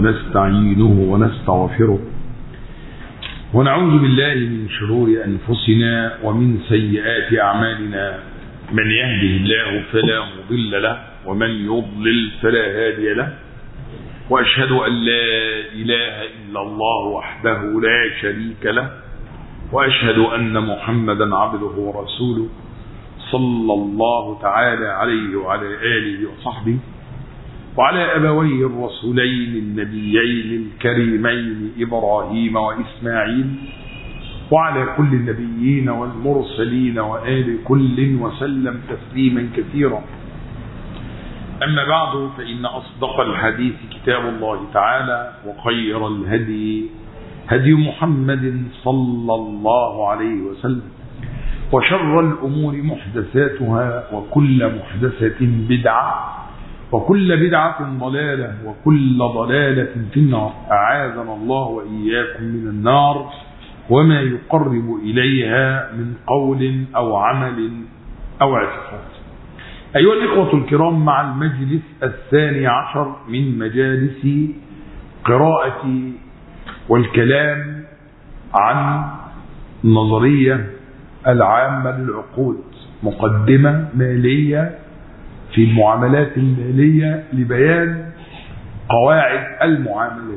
ونستعينه ونستغفره ونعوذ بالله من شرور أنفسنا ومن سيئات أعمالنا من يهده الله فلا مضل له ومن يضلل فلا هادي له وأشهد أن لا إله إلا الله وحده لا شريك له وأشهد أن محمدا عبده ورسوله صلى الله تعالى عليه وعلى آله وصحبه وعلى أبويه الرسولين النبيين الكريمين إبراهيم وإسماعيل وعلى كل النبيين والمرسلين وآل كل وسلم تسليما كثيرا أما بعد فإن أصدق الحديث كتاب الله تعالى وخير الهدي هدي محمد صلى الله عليه وسلم وشر الأمور محدثاتها وكل محدثة بدعة وكل بدعة ضلالة وكل ضلالة في النار أعاذنا الله وإياكم من النار وما يقرب إليها من قول أو عمل أو اعتقاد أيها الإخوة الكرام مع المجلس الثاني عشر من مجالس قراءة والكلام عن النظرية العامة للعقود مقدمة مالية في المعاملات المالية لبيان قواعد المعاملات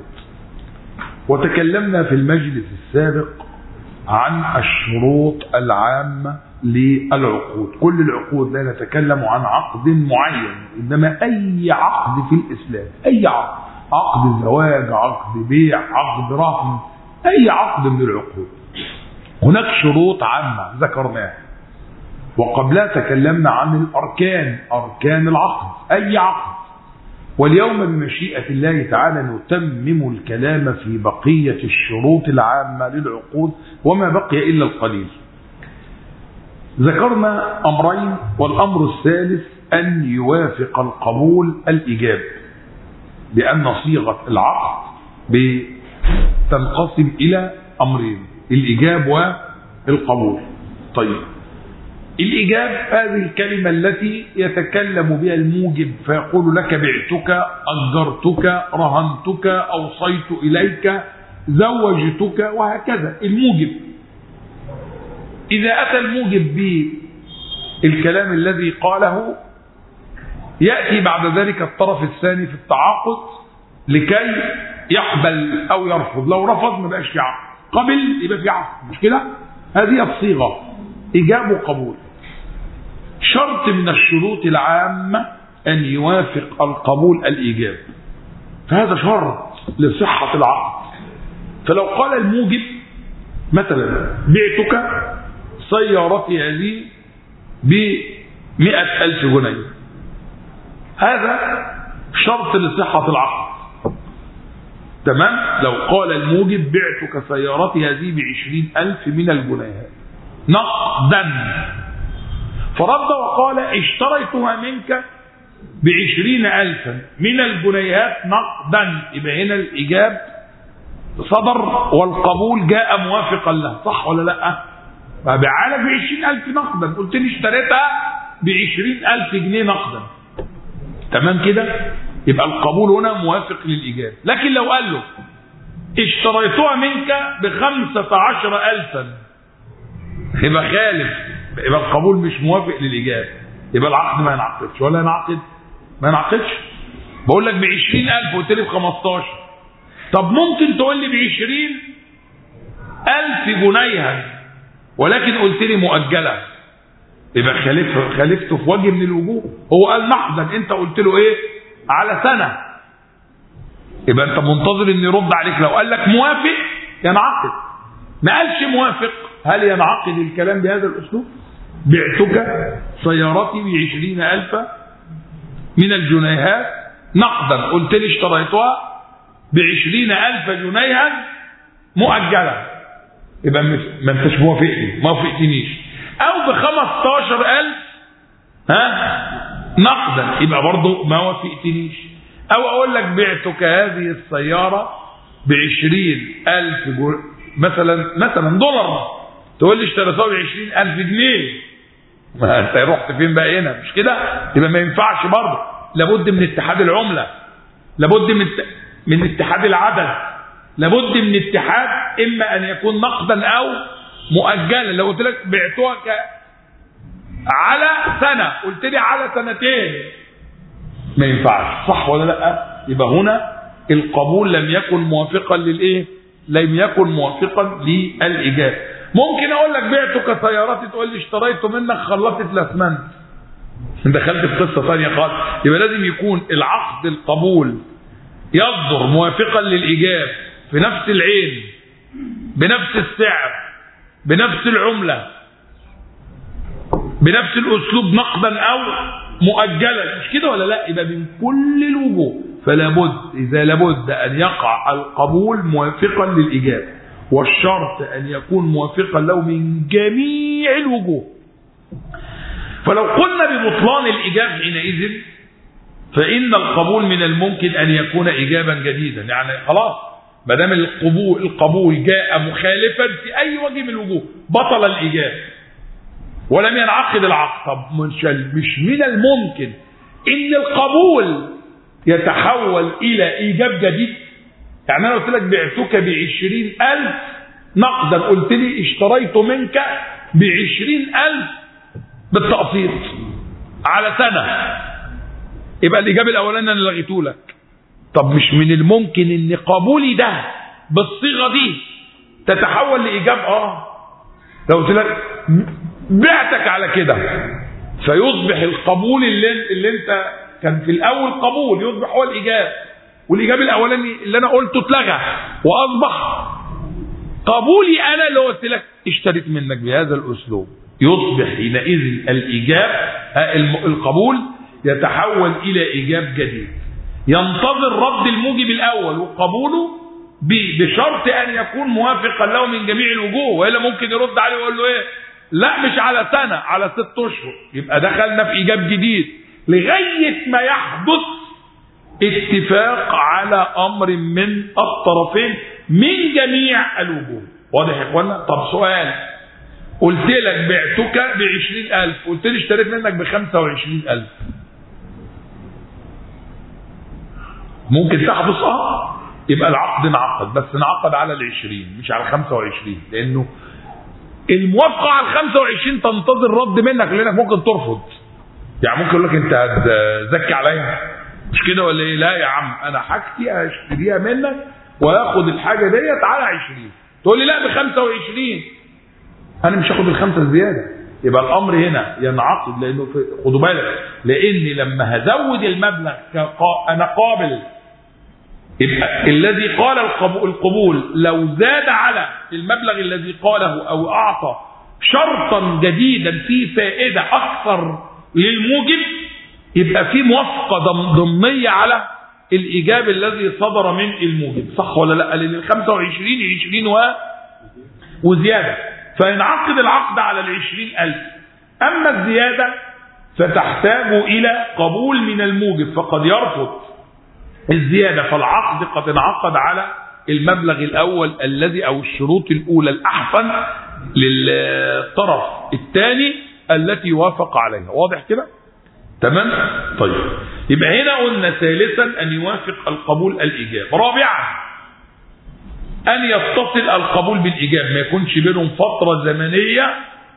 وتكلمنا في المجلس السابق عن الشروط العامة للعقود كل العقود لا نتكلم عن عقد معين إنما أي عقد في الإسلام أي عقد عقد زواج عقد بيع عقد رهن أي عقد من العقود هناك شروط عامة ذكرناها وقبلها تكلمنا عن الأركان أركان العقد أي عقد واليوم بمشيئة الله تعالى نتمم الكلام في بقية الشروط العامة للعقود وما بقي إلا القليل ذكرنا أمرين والأمر الثالث أن يوافق القبول الإجاب بأن صيغة العقد تنقسم إلى أمرين الإجاب والقبول طيب الإجاب هذه الكلمة التي يتكلم بها الموجب فيقول لك بعتك أجرتك رهنتك أوصيت إليك زوجتك وهكذا الموجب إذا أتى الموجب بالكلام الذي قاله يأتي بعد ذلك الطرف الثاني في التعاقد لكي يقبل أو يرفض لو رفض ما بقاش في عقد قبل يبقى في عقد مش كده هذه الصيغة إجاب وقبول شرط من الشروط العامة أن يوافق القبول الإيجاب فهذا شرط لصحة العقد فلو قال الموجب مثلا بعتك سيارتي هذه بمئة ألف جنيه هذا شرط لصحة العقد تمام لو قال الموجب بعتك سيارتي هذه بعشرين ألف من الجنيهات نقدا فرد وقال اشتريتها منك بعشرين ألفا من الجنيهات نقدا يبقى هنا الإجاب صدر والقبول جاء موافقا له صح ولا لا فبعالك بعشرين ألف نقدا قلت لي اشتريتها بعشرين ألف جنيه نقدا تمام كده يبقى القبول هنا موافق للإجابة لكن لو قال له اشتريتها منك بخمسة عشر ألفا يبقى خالف يبقى القبول مش موافق للإجابة يبقى العقد ما ينعقدش ولا ينعقد ما ينعقدش بقول لك ب 20000 قلت لي ب 15 طب ممكن تقول لي ب 20000 جنيها ولكن قلت لي مؤجله يبقى خالف خالفته في وجه من الوجوه هو قال نقدا انت قلت له ايه على سنه يبقى انت منتظر ان يرد عليك لو قال لك موافق ينعقد ما قالش موافق هل ينعقد الكلام بهذا الأسلوب بعتك سيارتي بعشرين ألف من الجنيهات نقدا قلت لي اشتريتها بعشرين ألف جنيها مؤجلة يبقى ما انتش موافقني ما وافقتنيش أو بخمستاشر ألف ها نقدا يبقى برضه ما وافقتنيش أو أقول لك بعتك هذه السيارة بعشرين ألف جنيه مثلا مثلا دولار تقول لي اشتريتها ب 20000 جنيه ما انت رحت فين بقى هنا مش كده يبقى ما ينفعش برضه لابد من اتحاد العمله لابد من الت... من اتحاد العدد لابد من اتحاد اما ان يكون نقدا او مؤجلا لو قلت لك بعتوها ك... على سنه قلت لي على سنتين ما ينفعش صح ولا لا يبقى هنا القبول لم يكن موافقا للايه لم يكن موافقا للاجابه ممكن اقول لك بعتك سيارتي تقول لي اشتريت منك خلطت الاسمنت دخلت في قصه ثانيه خالص يبقى لازم يكون العقد القبول يصدر موافقا للايجاب في نفس العين بنفس السعر بنفس العمله بنفس الاسلوب نقدا او مؤجلا مش كده ولا لا يبقى من كل الوجوه فلا بد اذا لابد ان يقع القبول موافقا للاجابه والشرط ان يكون موافقا له من جميع الوجوه فلو قلنا ببطلان الاجابه حينئذ فان القبول من الممكن ان يكون اجابا جديدا يعني خلاص ما دام القبول القبول جاء مخالفا في اي وجه من الوجوه بطل الاجابه ولم ينعقد العقد طب مش مش من الممكن ان القبول يتحول الى ايجاب جديد يعني انا قلت لك بعتك بعشرين الف نقدا قلت لي اشتريت منك بعشرين الف بالتقسيط على سنة يبقى الإجابة الأولانية أنا لغيته لك طب مش من الممكن إن قبولي ده بالصيغة دي تتحول لإجابة آه لو قلت لك بعتك على كده فيصبح القبول اللي, اللي انت كان في الاول قبول يصبح هو الاجابه والاجابه الاولاني اللي انا قلته اتلغى واصبح قبولي انا اللي قلت لك اشتريت منك بهذا الاسلوب يصبح حينئذ الايجاب القبول يتحول الى ايجاب جديد ينتظر رد الموجب الاول وقبوله بشرط ان يكون موافقا له من جميع الوجوه والا ممكن يرد عليه ويقول له ايه لا مش على سنة على ست أشهر يبقى دخلنا في إيجاب جديد لغاية ما يحدث اتفاق على أمر من الطرفين من جميع الوجوه واضح يا إخوانا طب سؤال قلت لك بعتك بعشرين ألف قلت لي اشتريت منك بخمسة وعشرين ألف ممكن تحدث اه يبقى العقد انعقد بس انعقد على العشرين مش على الخمسة وعشرين لأنه الموافقة على ال 25 تنتظر رد منك لانك ممكن ترفض. يعني ممكن يقول لك انت هتزكي عليا مش كده ولا ايه؟ لا يا عم انا حاجتي هشتريها منك وهاخد الحاجه ديت على 20 تقول لي لا ب 25 انا مش هاخد الخمسه الزياده يبقى الامر هنا ينعقد لانه في خدوا بالك لاني لما هزود المبلغ انا قابل يبقى الذي قال القبول لو زاد على المبلغ الذي قاله او اعطى شرطا جديدا فيه فائده اكثر للموجب يبقى في موافقه ضمنيه على الايجاب الذي صدر من الموجب صح ولا لا لان ال 25 20 و وزياده فينعقد العقد على ال 20000 اما الزياده فتحتاج الى قبول من الموجب فقد يرفض الزيادة فالعقد قد انعقد على المبلغ الأول الذي أو الشروط الأولى الأحسن للطرف الثاني التي وافق عليها واضح كده تمام طيب يبقى هنا قلنا ثالثا أن يوافق القبول الإجاب رابعا أن يتصل القبول بالإجاب ما يكونش بينهم فترة زمنية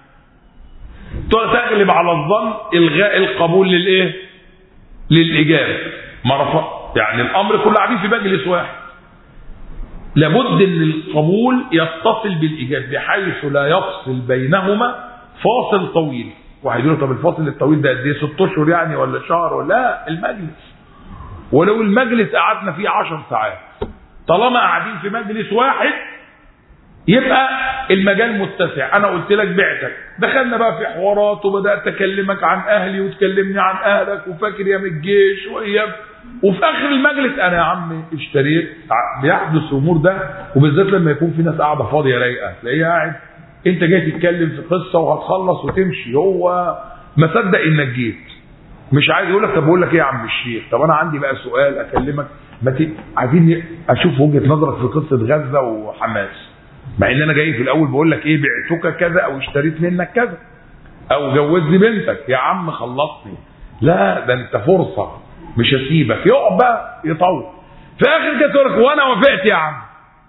تغلب على الظن إلغاء القبول للإيه للإجابة ما يعني الامر كله قاعدين في مجلس واحد لابد ان القبول يتصل بالايجاب بحيث لا يفصل بينهما فاصل طويل واحد يقول طب الفاصل الطويل ده قد ايه ست اشهر يعني ولا شهر ولا لا المجلس ولو المجلس قعدنا فيه عشر ساعات طالما قاعدين في مجلس واحد يبقى المجال متسع انا قلت لك بعتك دخلنا بقى في حوارات وبدات اكلمك عن اهلي وتكلمني عن اهلك وفاكر ايام الجيش وايام وفي اخر المجلس انا يا عم اشتريت بيحدث الامور ده وبالذات لما يكون في ناس قاعده فاضيه رايقه تلاقيه قاعد انت جاي تتكلم في قصه وهتخلص وتمشي هو ما صدق انك جيت مش عايز يقول لك طب بقول لك ايه يا عم الشيخ طب انا عندي بقى سؤال اكلمك ما ت... عايزين اشوف وجهه نظرك في قصه غزه وحماس مع ان انا جاي في الاول بقول لك ايه بعتك كذا او اشتريت منك كذا او جوزني بنتك يا عم خلصني لا ده انت فرصه مش هسيبك يقعد بقى يطول في اخر كده تقول لك وانا وافقت يا عم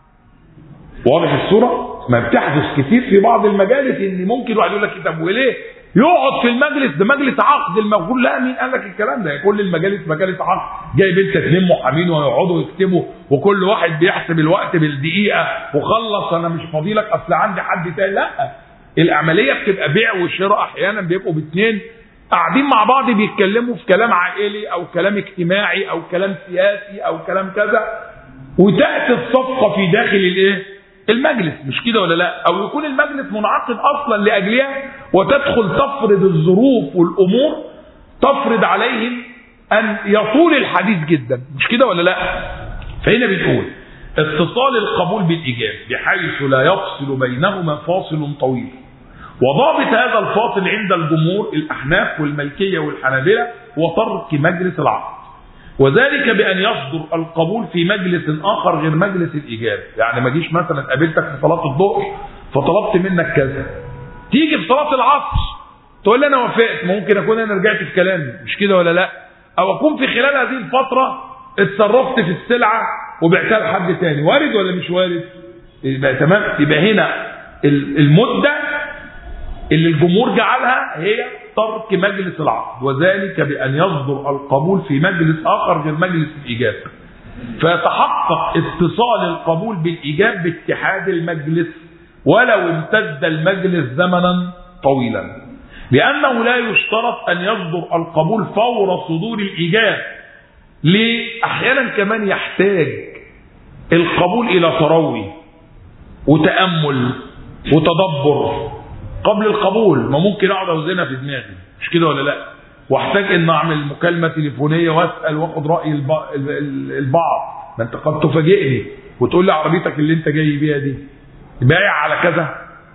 واضح الصوره ما بتحدث كتير في بعض المجالس ان ممكن واحد يقول لك طب وليه يقعد في المجلس ده مجلس عقد المفروض لا مين قال لك الكلام ده كل المجالس مجالس عقد جايب انت اثنين محامين ويقعدوا يكتبوا وكل واحد بيحسب الوقت بالدقيقه وخلص انا مش فاضي لك اصل عندي حد تاني لا العمليه بتبقى بيع وشراء احيانا بيبقوا باثنين قاعدين مع بعض بيتكلموا في كلام عائلي او كلام اجتماعي او كلام سياسي او كلام كذا وتاتي الصفقه في داخل الايه؟ المجلس مش كده ولا لا او يكون المجلس منعقد اصلا لاجلها وتدخل تفرض الظروف والامور تفرض عليهم ان يطول الحديث جدا مش كده ولا لا فهنا بنقول اتصال القبول بالايجاب بحيث لا يفصل بينهما فاصل طويل وضابط هذا الفاصل عند الجمهور الاحناف والملكيه والحنابله هو ترك مجلس العقد وذلك بأن يصدر القبول في مجلس آخر غير مجلس الإجابة يعني ما جيش مثلا قابلتك في صلاة الظهر فطلبت منك كذا تيجي في صلاة العصر تقول لي أنا وافقت ممكن أكون أنا رجعت في كلامي مش كده ولا لا أو أكون في خلال هذه الفترة اتصرفت في السلعة وبعتها لحد تاني وارد ولا مش وارد يبقى تمام يبقى هنا المدة اللي الجمهور جعلها هي ترك مجلس العقد وذلك بأن يصدر القبول في مجلس آخر غير مجلس الإيجاب فيتحقق اتصال القبول بالإيجاب باتحاد المجلس ولو امتد المجلس زمنا طويلا لأنه لا يشترط أن يصدر القبول فور صدور الإيجاب ليه؟ أحيانا كمان يحتاج القبول إلى تروي وتأمل وتدبر قبل القبول ما ممكن اقعد اوزنها في دماغي مش كده ولا لا واحتاج ان اعمل مكالمه تليفونيه واسال واخد راي البعض ما انت قد تفاجئني وتقول لي عربيتك اللي انت جاي بيها دي بايع على كذا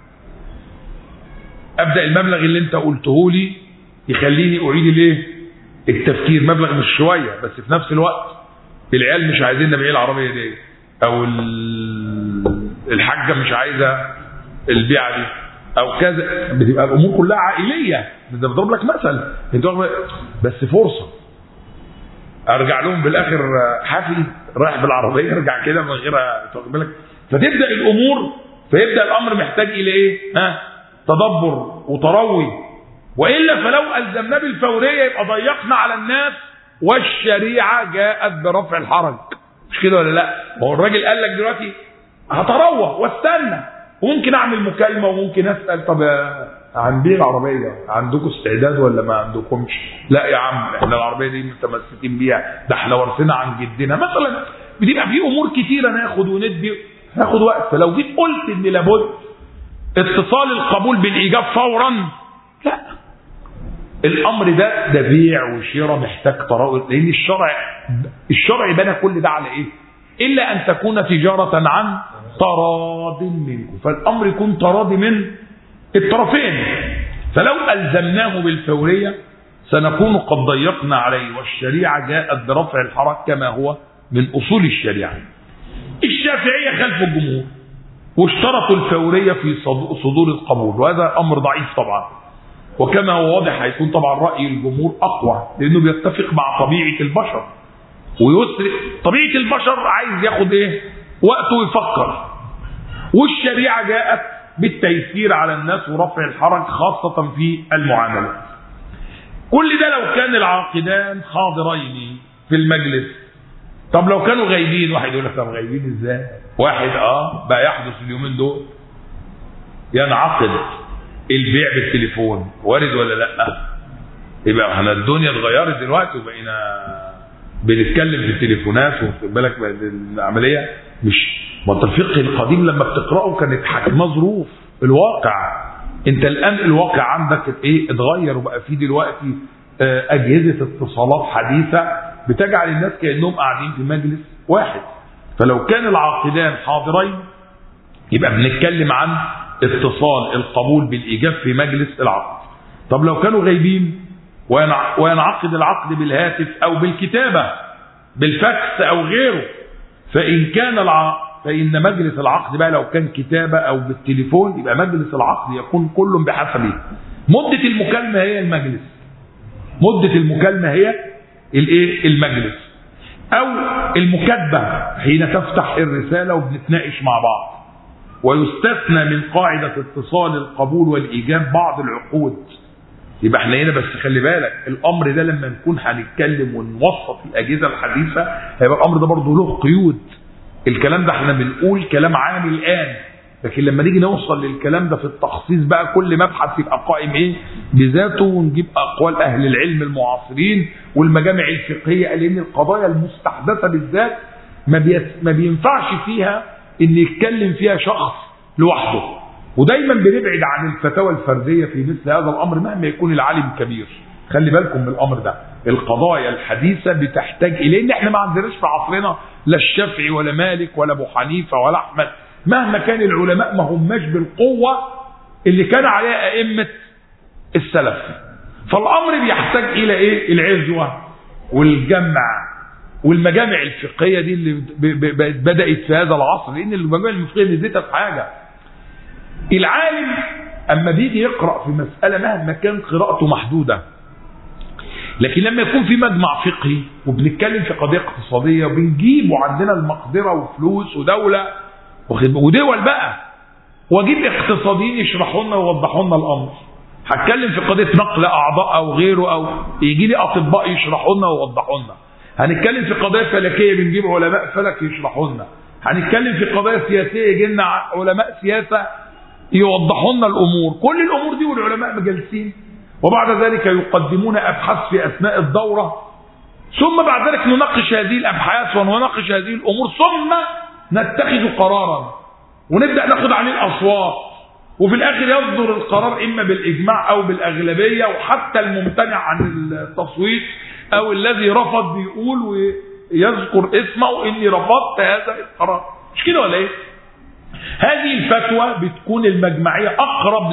ابدا المبلغ اللي انت قلته لي يخليني اعيد الايه التفكير مبلغ مش شويه بس في نفس الوقت العيال مش عايزين نبيع العربيه دي او الحاجه مش عايزه البيعه دي او كذا بتبقى الامور كلها عائليه ده بضرب لك مثل انت بس فرصه ارجع لهم بالاخر حافي رايح بالعربيه ارجع كده من غير تاخد بالك فتبدا الامور فيبدا الامر محتاج الى ايه؟ ها تدبر وتروي والا فلو الزمناه بالفوريه يبقى ضيقنا على الناس والشريعه جاءت برفع الحرج مش كده ولا لا؟ ما هو الراجل قال لك دلوقتي هتروى واستنى وممكن اعمل مكالمه وممكن اسال طب هنبيع العربيه عندكم استعداد ولا ما عندكمش؟ لا يا عم احنا العربيه دي متمسكين بيها ده احنا وارثينها عن جدنا مثلا بتبقى في امور كتيره ناخد وندي هاخد وقت فلو جيت قلت ان لابد اتصال القبول بالايجاب فورا لا الامر ده ده بيع وشراء محتاج تراوي لان الشرع الشرع بنى كل ده على ايه؟ الا ان تكون تجاره عن تراض منكم فالامر يكون تراضي من الطرفين فلو الزمناه بالفوريه سنكون قد ضيقنا عليه والشريعه جاءت برفع الحرج كما هو من اصول الشريعه الشافعيه خلف الجمهور واشترطوا الفوريه في صدور القبول وهذا امر ضعيف طبعا وكما هو واضح هيكون طبعا راي الجمهور اقوى لانه بيتفق مع طبيعه البشر ويسرق طبيعه البشر عايز ياخد ايه وقته يفكر والشريعه جاءت بالتيسير على الناس ورفع الحرج خاصه في المعاملات كل ده لو كان العاقدان حاضرين في المجلس طب لو كانوا غايبين واحد يقول لك طب غايبين ازاي واحد اه بقى يحدث اليومين دول ينعقد البيع بالتليفون وارد ولا لا يبقى احنا الدنيا اتغيرت دلوقتي وبقينا بنتكلم في التليفونات واخد بالك العمليه مش ما انت الفقه القديم لما بتقراه كانت حاكمه ظروف الواقع انت الان الواقع عندك ايه اتغير وبقى في دلوقتي اجهزه اتصالات حديثه بتجعل الناس كانهم قاعدين في مجلس واحد فلو كان العاقدان حاضرين يبقى بنتكلم عن اتصال القبول بالايجاب في مجلس العقد طب لو كانوا غايبين وينعقد العقد بالهاتف او بالكتابه بالفاكس او غيره فان كان الع... فان مجلس العقد بقى لو كان كتابه او بالتليفون يبقى مجلس العقد يكون كل بحسبه مده المكالمه هي المجلس مده المكالمه هي الايه المجلس او المكاتبة حين تفتح الرسالة وبنتناقش مع بعض ويستثنى من قاعدة اتصال القبول والإيجاب بعض العقود يبقى احنا هنا بس خلي بالك الامر ده لما نكون هنتكلم ونوصف الاجهزه الحديثه هيبقى الامر ده برضه له قيود الكلام ده احنا بنقول كلام عام الان لكن لما نيجي نوصل للكلام ده في التخصيص بقى كل مبحث يبقى قائم ايه بذاته ونجيب اقوال اهل العلم المعاصرين والمجامع الفقهيه لان القضايا المستحدثه بالذات ما, بيس ما بينفعش فيها ان يتكلم فيها شخص لوحده ودايما بنبعد عن الفتاوى الفرديه في مثل هذا الامر مهما يكون العالم كبير خلي بالكم من الامر ده القضايا الحديثه بتحتاج اليه ان احنا ما عندناش في عصرنا لا الشافعي ولا مالك ولا ابو حنيفه ولا احمد مهما كان العلماء ما هماش بالقوه اللي كان عليها ائمه السلف فالامر بيحتاج الى ايه العزوه والجمع والمجامع الفقهيه دي اللي بدات في هذا العصر لان المجامع الفقهيه نزلتها في حاجه العالم اما بيجي يقرا في مساله مهما كان قراءته محدوده لكن لما يكون في مجمع فقهي وبنتكلم في قضيه اقتصاديه وبنجيب وعندنا المقدره وفلوس ودوله ودول بقى واجيب اقتصاديين يشرحوا لنا ويوضحوا لنا الامر هتكلم في قضيه نقل اعضاء او غيره او يجي لي اطباء يشرحوا لنا ويوضحوا لنا هنتكلم في قضايا فلكيه بنجيب علماء فلك يشرحوا لنا هنتكلم في قضايا سياسيه يجي لنا علماء سياسه يوضحوا لنا الامور كل الامور دي والعلماء جالسين وبعد ذلك يقدمون ابحاث في اثناء الدوره ثم بعد ذلك نناقش هذه الابحاث ونناقش هذه الامور ثم نتخذ قرارا ونبدا ناخد عليه الاصوات وفي الاخر يصدر القرار اما بالاجماع او بالاغلبيه وحتى الممتنع عن التصويت او الذي رفض بيقول ويذكر اسمه اني رفضت هذا القرار مش كده ولا ايه هذه الفتوى بتكون المجمعيه اقرب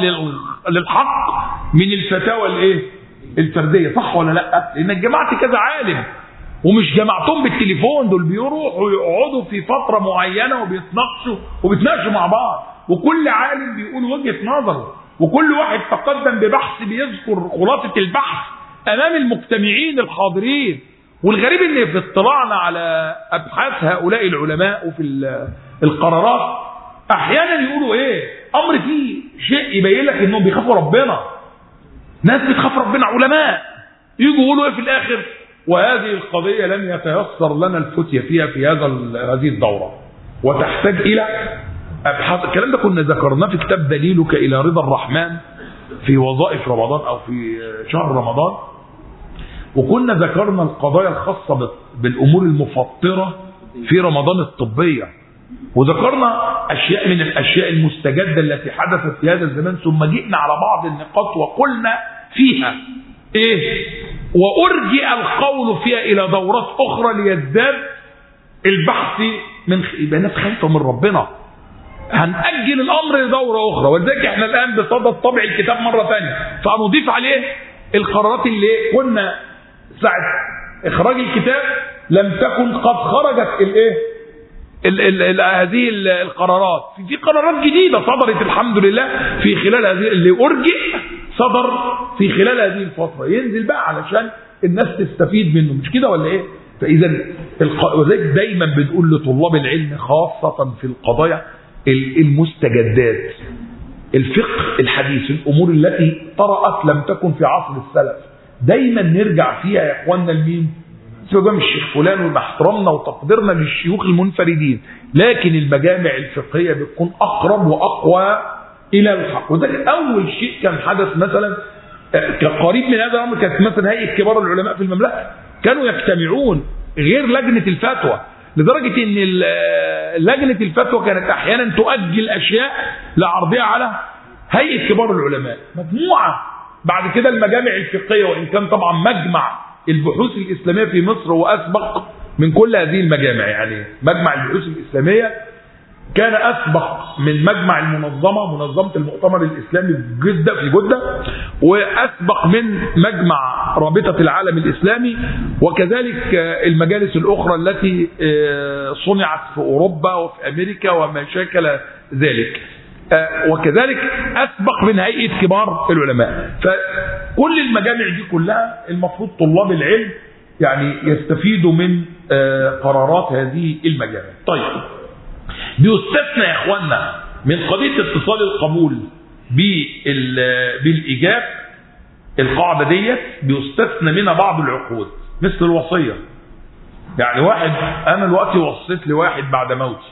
للحق من الفتاوى الايه الفرديه صح ولا لا لانك جمعت كذا عالم ومش جمعتهم بالتليفون دول بيروحوا يقعدوا في فتره معينه وبيتناقشوا وبيتناقشوا مع بعض وكل عالم بيقول وجهه نظره وكل واحد تقدم ببحث بيذكر خلاصه البحث امام المجتمعين الحاضرين والغريب ان في اطلاعنا على ابحاث هؤلاء العلماء وفي القرارات احيانا يقولوا ايه امر فيه شيء يبين لك انهم بيخافوا ربنا ناس بتخاف ربنا علماء يجوا يقولوا ايه في الاخر وهذه القضية لم يتيسر لنا الفتية فيها في هذا هذه الدورة وتحتاج إلى أبحاث الكلام ده كنا ذكرناه في كتاب دليلك إلى رضا الرحمن في وظائف رمضان أو في شهر رمضان وكنا ذكرنا القضايا الخاصة بالأمور المفطرة في رمضان الطبية وذكرنا أشياء من الأشياء المستجدة التي حدثت في هذا الزمان ثم جئنا على بعض النقاط وقلنا فيها إيه وأرجئ القول فيها إلى دورات أخرى ليزداد البحث من يبقى الناس خايفة من ربنا هنأجل الأمر لدورة أخرى ولذلك احنا الآن بصدد طبع الكتاب مرة ثانية فهنضيف عليه القرارات اللي كنا ساعة إخراج الكتاب لم تكن قد خرجت الإيه ال ال ال هذه القرارات في قرارات جديدة صدرت الحمد لله في خلال هذه اللي أرجئ صدر في خلال هذه الفترة ينزل بقى علشان الناس تستفيد منه مش كده ولا ايه فاذا وذلك دايما بنقول لطلاب العلم خاصة في القضايا المستجدات الفقه الحديث الامور التي طرأت لم تكن في عصر السلف دايما نرجع فيها يا اخواننا لمين سيبك من الشيخ فلان ومع احترامنا وتقديرنا للشيوخ المنفردين لكن المجامع الفقهيه بتكون اقرب واقوى الى الحق وذلك اول شيء كان حدث مثلا قريب من هذا الامر كانت مثلا هيئه كبار العلماء في المملكه كانوا يجتمعون غير لجنه الفتوى لدرجه ان لجنه الفتوى كانت احيانا تؤجل اشياء لعرضها على هيئه كبار العلماء مجموعه بعد كده المجامع الفقهيه وان كان طبعا مجمع البحوث الاسلاميه في مصر هو اسبق من كل هذه المجامع يعني مجمع البحوث الاسلاميه كان اسبق من مجمع المنظمه منظمه المؤتمر الاسلامي في جده في جده واسبق من مجمع رابطه العالم الاسلامي وكذلك المجالس الاخرى التي صنعت في اوروبا وفي امريكا وما شاكل ذلك وكذلك اسبق من هيئه كبار العلماء فكل المجامع دي كلها المفروض طلاب العلم يعني يستفيدوا من آه، قرارات هذه المجالات طيب بيستثنى يا اخوانا من قضيه اتصال القبول بال- بالايجاب القاعده ديت بيستثنى منها بعض العقود مثل الوصيه يعني واحد انا دلوقتي وصيت لواحد بعد موتي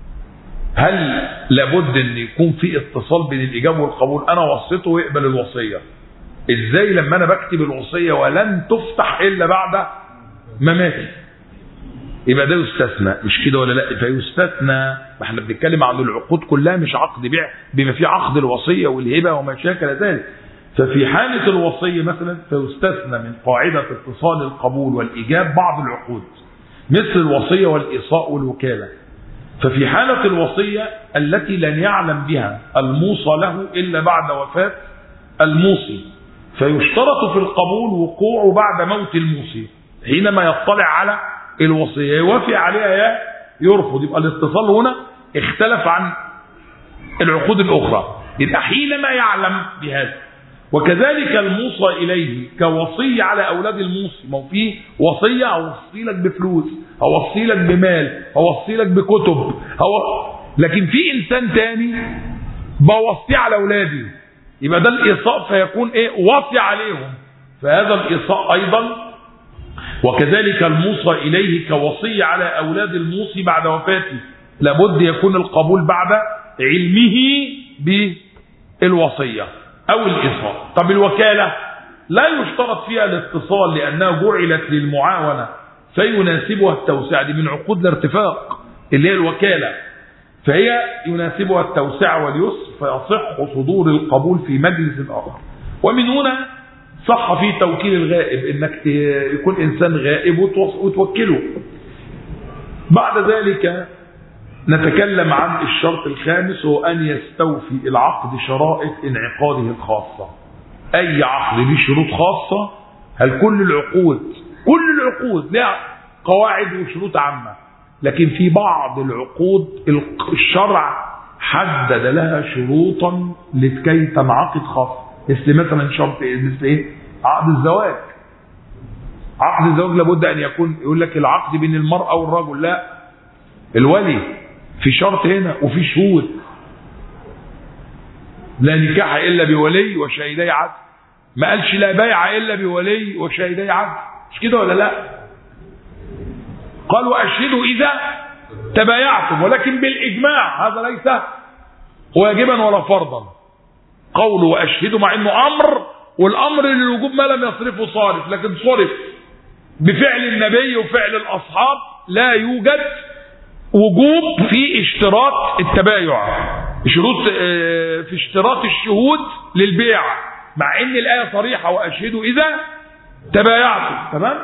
هل لابد ان يكون في اتصال بين الاجابه والقبول انا وصيته ويقبل الوصيه ازاي لما انا بكتب الوصيه ولن تفتح الا بعد مماتي يبقى ده يستثنى مش كده ولا لا فيستثنى ما احنا بنتكلم عن العقود كلها مش عقد بيع بما فيه عقد الوصيه والهبه وما شاكل ذلك ففي حالة الوصية مثلا فيستثنى من قاعدة اتصال القبول والإيجاب بعض العقود مثل الوصية والإيصاء والوكالة ففي حالة الوصية التي لن يعلم بها الموصى له إلا بعد وفاة الموصي فيشترط في القبول وقوعه بعد موت الموصي حينما يطلع على الوصية يوافق عليها يا يرفض يبقى الاتصال هنا اختلف عن العقود الأخرى يبقى حينما يعلم بهذا وكذلك الموصى إليه كوصية على أولاد الموصي ما هو في وصية أوصي لك بفلوس أوصي لك بمال أوصي لك بكتب أو... لكن في إنسان تاني بوصي على أولادي يبقى ده الإيصاء فيكون إيه وصي عليهم فهذا الإيصاء أيضا وكذلك الموصى إليه كوصية على أولاد الموصي بعد وفاته لابد يكون القبول بعد علمه بالوصية أو الإيصاء طب الوكالة لا يشترط فيها الاتصال لأنها جعلت للمعاونة فيناسبها التوسعة دي من عقود الارتفاق اللي هي الوكالة فهي يناسبها التوسعة واليسر فيصح صدور القبول في مجلس آخر ومن هنا صح في توكيل الغائب انك ت- يكون انسان غائب وتوص- وتوكله بعد ذلك نتكلم عن الشرط الخامس هو ان يستوفي العقد شرائط انعقاده الخاصه اي عقد له شروط خاصه هل كل العقود كل العقود لها قواعد وشروط عامه لكن في بعض العقود الق- الشرع حدد لها شروطا لكي تنعقد خاصه مثل مثلا شرط إيه؟ مثل ايه عقد الزواج عقد الزواج لابد ان يكون يقول لك العقد بين المراه والرجل لا الولي في شرط هنا وفي شهود لا نكاح الا بولي وشهيدي عدل ما قالش لا بيع الا بولي وشهيدي عدل مش كده ولا لا قال واشهدوا اذا تبايعتم ولكن بالاجماع هذا ليس واجبا ولا فرضا قول واشهدوا مع انه امر والامر للوجوب ما لم يصرفه صارف لكن صرف بفعل النبي وفعل الاصحاب لا يوجد وجوب في اشتراط التبايع شروط آه، في اشتراط الشهود للبيع مع ان الايه صريحه واشهدوا اذا تبايعتم تمام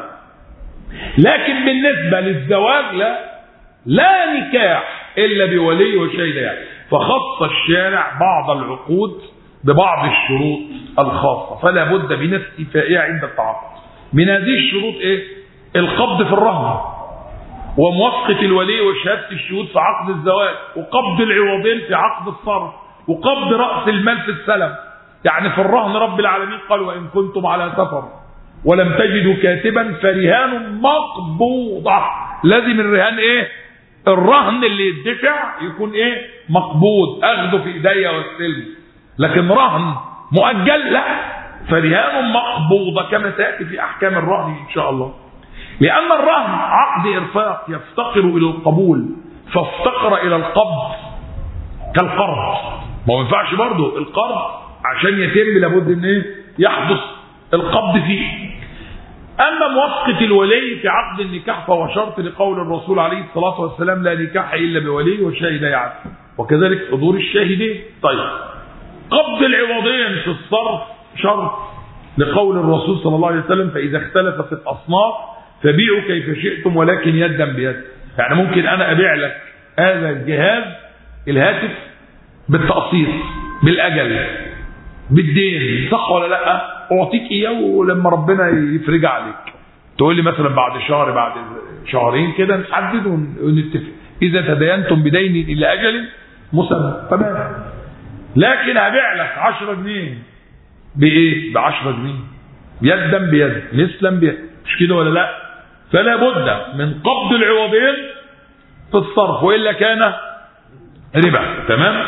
لكن بالنسبه للزواج لا لا نكاح الا بولي وشهيد يعني فخص الشارع بعض العقود ببعض الشروط الخاصه فلا بد من استيفائها عند التعاقد من هذه الشروط ايه القبض في الرهن وموافقة الولي وشهادة الشهود في عقد الزواج وقبض العوضين في عقد الصرف وقبض رأس المال في السلم يعني في الرهن رب العالمين قال وإن كنتم على سفر ولم تجدوا كاتبا فرهان مقبوضة لازم الرهان ايه الرهن اللي يدفع يكون ايه مقبوض اخده في ايديا واستلمه لكن رهن مؤجل لا فرهان مقبوضة كما سيأتي في أحكام الرهن إن شاء الله لأن الرهن عقد إرفاق يفتقر إلى القبول فافتقر إلى القبض كالقرض ما هو ينفعش برضه القرض عشان يتم لابد ان ايه يحدث القبض فيه اما موافقه الولي في عقد النكاح فهو شرط لقول الرسول عليه الصلاه والسلام لا نكاح الا بولي وشاهدي عدل وكذلك حضور الشاهدين طيب قبض العوضين في الصرف شرط لقول الرسول صلى الله عليه وسلم فاذا اختلفت الاصناف فبيعوا كيف شئتم ولكن يدا بيد يعني ممكن انا ابيع لك هذا الجهاز الهاتف بالتقسيط بالاجل بالدين صح ولا لا اعطيك اياه ولما ربنا يفرج عليك تقول لي مثلا بعد شهر بعد شهرين كده نحدد ون- ونتفق اذا تداينتم بدين الى اجل مسمى تمام لكن هبيع لك 10 جنيه بايه ب 10 جنيه يدا بيد مثلا بيد مش كده ولا لا فلا بد من قبض العوضين في الصرف وإلا كان ربا تمام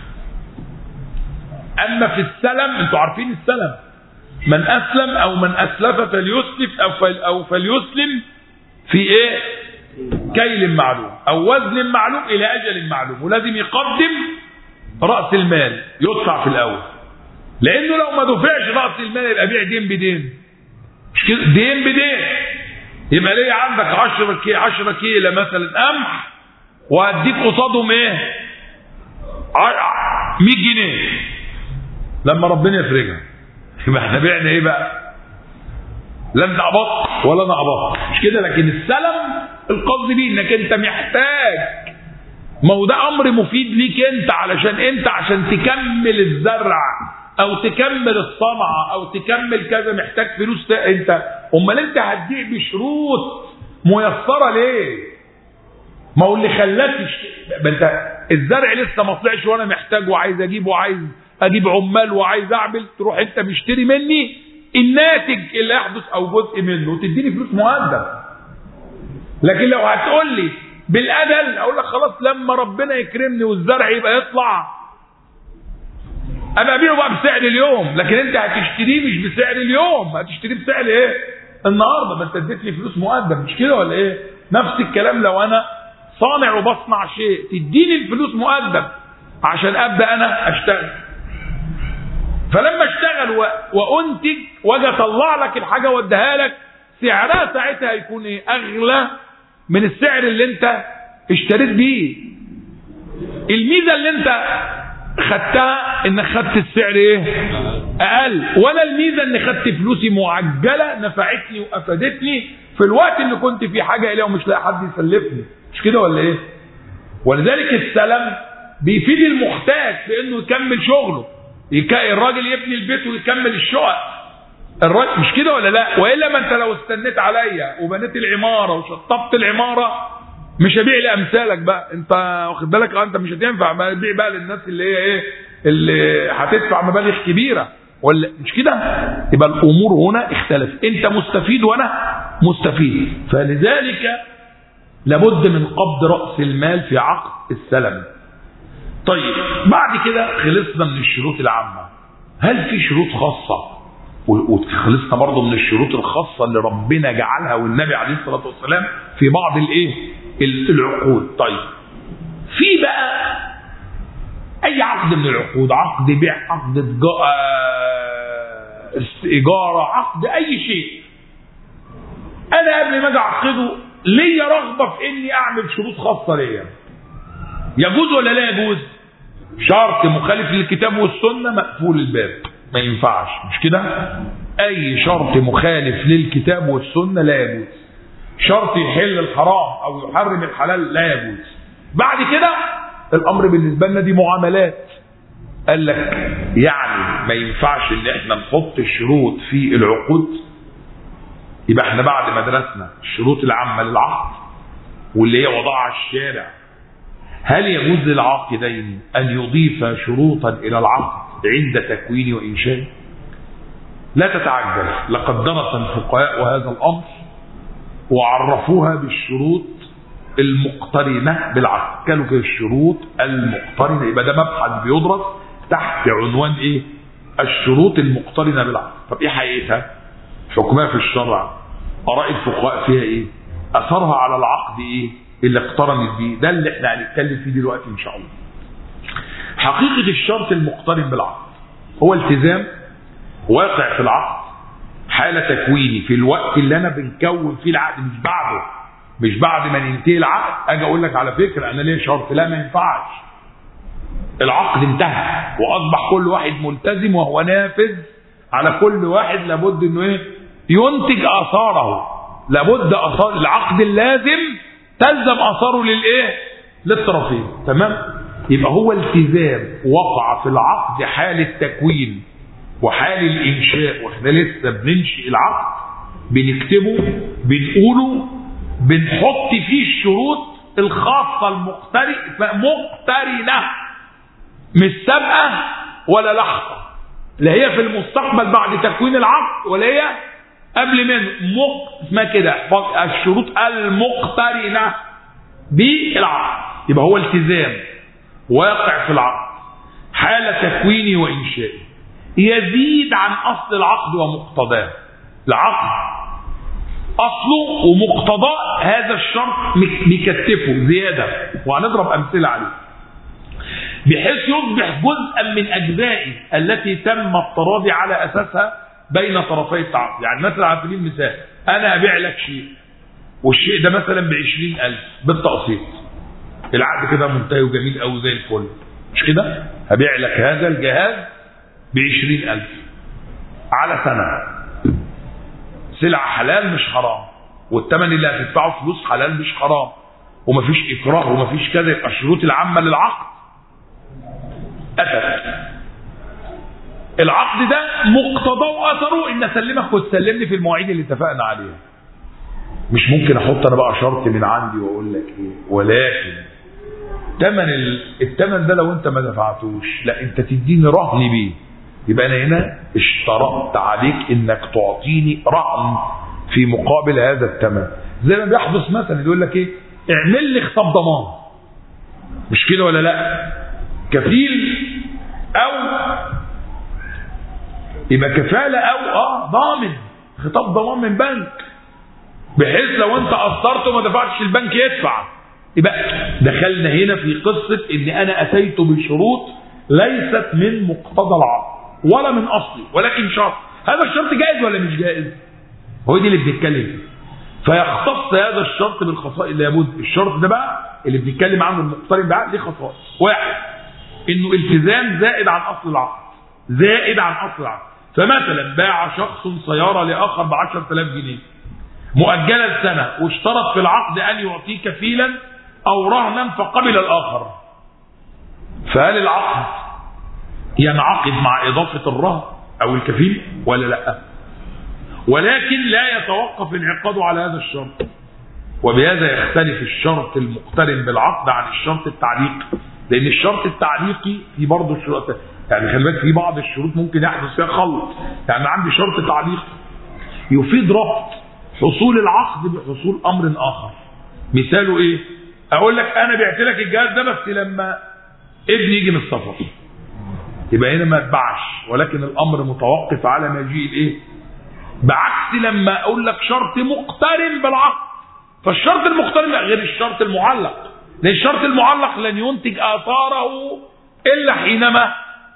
أما في السلم أنتوا عارفين السلم من أسلم أو من أسلف فليسلف أو, فل أو فليسلم في إيه كيل معلوم أو وزن معلوم إلى أجل معلوم ولازم يقدم رأس المال يدفع في الأول لأنه لو ما دفعش رأس المال يبقى بيع دين بدين مش كده دين بدين يبقى ليه عندك 10 كيلو 10 كيلو مثلا قمح وهديك قصادهم ايه 100 جنيه لما ربنا يفرجها يبقى احنا بعنا ايه بقى لا انت عبط ولا انا عبط مش كده لكن السلم القصد بيه انك انت محتاج ما هو ده امر مفيد ليك انت علشان انت عشان تكمل الزرع او تكمل الصنعه او تكمل كذا محتاج فلوس انت امال انت هتبيع بشروط ميسره ليه ما هو اللي خلاك ما انت الزرع لسه ما طلعش وانا محتاج وعايز اجيب وعايز اجيب عمال وعايز اعمل تروح انت مشتري مني الناتج اللي يحدث او جزء منه وتديني فلوس مقدم لكن لو هتقول لي بالاجل اقول لك خلاص لما ربنا يكرمني والزرع يبقى يطلع ابقى ابيعه بقى بسعر اليوم لكن انت هتشتريه مش بسعر اليوم هتشتريه بسعر ايه النهارده ما انت اديت لي فلوس مقدم مش كده ولا ايه نفس الكلام لو انا صانع وبصنع شيء تديني الفلوس مقدم عشان ابدا انا اشتغل فلما اشتغل و... وانتج واجي اطلع لك الحاجه واديها لك سعرها ساعتها هيكون ايه اغلى من السعر اللي انت اشتريت بيه الميزه اللي انت خدتها انك خدت السعر ايه اقل ولا الميزه ان خدت فلوسي معجله نفعتني وافادتني في الوقت اللي كنت في حاجه اليه ومش لاقي حد يسلفني مش كده ولا ايه ولذلك السلم بيفيد المحتاج في انه يكمل شغله يك... الراجل يبني البيت ويكمل الشقق الراجل مش كده ولا لا والا ما انت لو استنيت عليا وبنيت العماره وشطبت العماره مش هبيع لامثالك بقى انت واخد بالك انت مش هتنفع ما تبيع بقى للناس اللي هي ايه اللي هتدفع مبالغ كبيره ولا مش كده يبقى الامور هنا اختلفت انت مستفيد وانا مستفيد فلذلك لابد من قبض راس المال في عقد السلم طيب بعد كده خلصنا من الشروط العامه هل في شروط خاصه وخلصنا برضه من الشروط الخاصه اللي ربنا جعلها والنبي عليه الصلاه والسلام في بعض الايه العقود طيب في بقى اي عقد من العقود عقد بيع عقد ايجاره عقد اي شيء انا قبل ما اجي اعقده ليا رغبه في اني اعمل شروط خاصه ليا يجوز ولا لا يجوز شرط مخالف للكتاب والسنه مقفول الباب ما ينفعش مش كده اي شرط مخالف للكتاب والسنه لا يجوز شرط يحل الحرام او يحرم الحلال لا يجوز بعد كده الامر بالنسبه لنا دي معاملات قال لك يعني ما ينفعش ان احنا نحط الشروط في العقود يبقى احنا بعد ما درسنا الشروط العامه للعقد واللي هي وضعها الشارع هل يجوز للعاقدين ان يضيف شروطا الى العقد عند تكوين وانشاء لا تتعجل لقد درس الفقهاء هذا الامر وعرفوها بالشروط المقترنة بالعقد قالوا في الشروط المقترنة يبقى ده مبحث بيدرس تحت عنوان ايه الشروط المقترنة بالعقد طب ايه حقيقتها حكمها في الشرع اراء الفقهاء فيها ايه اثرها على العقد ايه اللي اقترنت بيه ده اللي احنا هنتكلم فيه دلوقتي ان شاء الله حقيقة الشرط المقترن بالعقد هو التزام واقع في العقد حالة تكويني في الوقت اللي انا بنكون فيه العقد مش بعده مش بعد ما ننتهي العقد اجي اقول لك على فكره انا ليه شرط لا ما ينفعش العقد انتهى واصبح كل واحد ملتزم وهو نافذ على كل واحد لابد انه ايه ينتج اثاره لابد اثار العقد اللازم تلزم اثاره للايه للطرفين تمام يبقى هو التزام وقع في العقد حال التكوين وحال الانشاء واحنا لسه بننشئ العقد بنكتبه بنقوله بنحط فيه الشروط الخاصة المقترنة مش سابقة ولا لحظة لا هي في المستقبل بعد تكوين العقد ولا هي قبل منه مق اسمها كده الشروط المقترنه بالعقد يبقى هو التزام واقع في العقد حال تكوينه وانشائه يزيد عن اصل العقد ومقتضاه العقد اصله ومقتضاه هذا الشرط بيكتفه زياده وهنضرب امثله عليه بحيث يصبح جزءا من اجزائه التي تم التراضي على اساسها بين طرفي التعاقد يعني مثلا على سبيل المثال انا ابيع لك شيء والشيء ده مثلا ب 20000 بالتقسيط العقد كده منتهي وجميل قوي زي الفل مش كده هبيع لك هذا الجهاز ب 20000 على سنه سلعه حلال مش حرام والثمن اللي هتدفعه فلوس حلال مش حرام ومفيش اكراه ومفيش كذا يبقى الشروط العامه للعقد اتت العقد ده مقتضاه واثره ان اسلمك وتسلمني في المواعيد اللي اتفقنا عليها مش ممكن احط انا بقى شرط من عندي واقول لك ايه ولكن تمن الثمن ده لو انت ما دفعتوش لا انت تديني رهن بيه يبقى انا هنا اشترطت عليك انك تعطيني رهن في مقابل هذا الثمن زي ما بيحدث مثلا يقول لك ايه اعمل لي خطاب ضمان مش كده ولا لا كفيل او يبقى كفاله او اه ضامن خطاب ضمان من بنك بحيث لو انت قصرت وما دفعتش البنك يدفع يبقى دخلنا هنا في قصه ان انا اتيت بشروط ليست من مقتضى العقد ولا من اصلي ولكن شرط هذا الشرط جائز ولا مش جائز هو دي اللي بنتكلم فيه فيختص هذا الشرط بالخصائص اللي لابد الشرط ده بقى اللي بنتكلم عنه المقترن ده ليه خصائص واحد انه التزام زائد عن اصل العقد زائد عن اصل العقد فمثلا باع شخص سياره لاخر ب 10000 جنيه مؤجله لسنه واشترط في العقد ان يعطيه كفيلا او رهنا فقبل الاخر فهل العقد ينعقد مع اضافه الرهن او الكفيل ولا لا ولكن لا يتوقف انعقاده على هذا الشرط وبهذا يختلف الشرط المقترن بالعقد عن الشرط التعليقي لان الشرط التعليقي في برضه الشروط يعني خلي بالك في بعض الشروط ممكن يحدث فيها خلط يعني عندي شرط تعليقي يفيد ربط حصول العقد بحصول امر اخر مثاله ايه اقول لك انا بعت لك الجهاز ده بس لما ابني يجي من السفر يبقى هنا ما اتباعش ولكن الامر متوقف على مجيء الايه بعكس لما اقول لك شرط مقترن بالعقد فالشرط المقترن لا غير الشرط المعلق لان الشرط المعلق لن ينتج اثاره الا حينما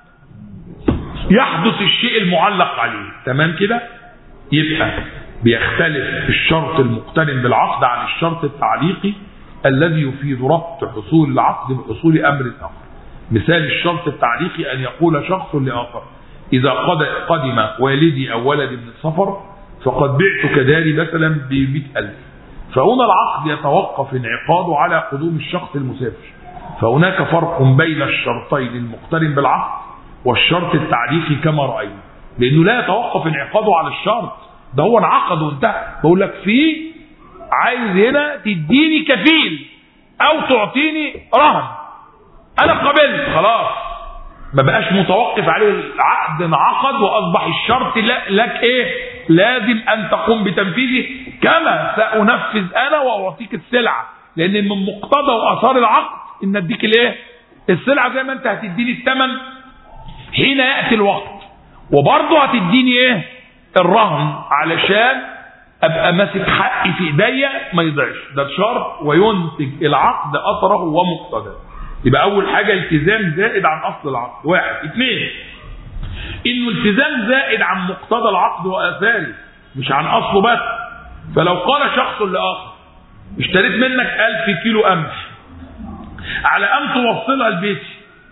يحدث الشيء المعلق عليه تمام كده يبقى بيختلف الشرط المقترن بالعقد عن الشرط التعليقي الذي يفيد ربط حصول العقد بحصول امر اخر مثال الشرط التعليقي ان يقول شخص لاخر اذا قدم والدي او ولدي من السفر فقد بعت كداري مثلا ب 100000 فهنا العقد يتوقف انعقاده على قدوم الشخص المسافر فهناك فرق بين الشرطين المقترن بالعقد والشرط التعليقي كما راينا لانه لا يتوقف انعقاده على الشرط ده هو انعقد وانتهى بقول لك في عايز هنا تديني كفيل او تعطيني رهن انا قبلت خلاص ما بقاش متوقف عليه العقد انعقد واصبح الشرط لك ايه لازم ان تقوم بتنفيذه كما سانفذ انا واعطيك السلعه لان من مقتضى واثار العقد ان اديك الايه السلعه زي ما انت هتديني الثمن حين ياتي الوقت وبرضه هتديني ايه الرهن علشان ابقى ماسك حقي في ايديا ما يضيعش ده شرط وينتج العقد اثره ومقتضاه يبقى اول حاجه التزام زائد عن اصل العقد واحد اثنين انه التزام زائد عن مقتضى العقد واثاره مش عن اصله بس فلو قال شخص لاخر اشتريت منك ألف كيلو قمح على ان توصلها لبيتي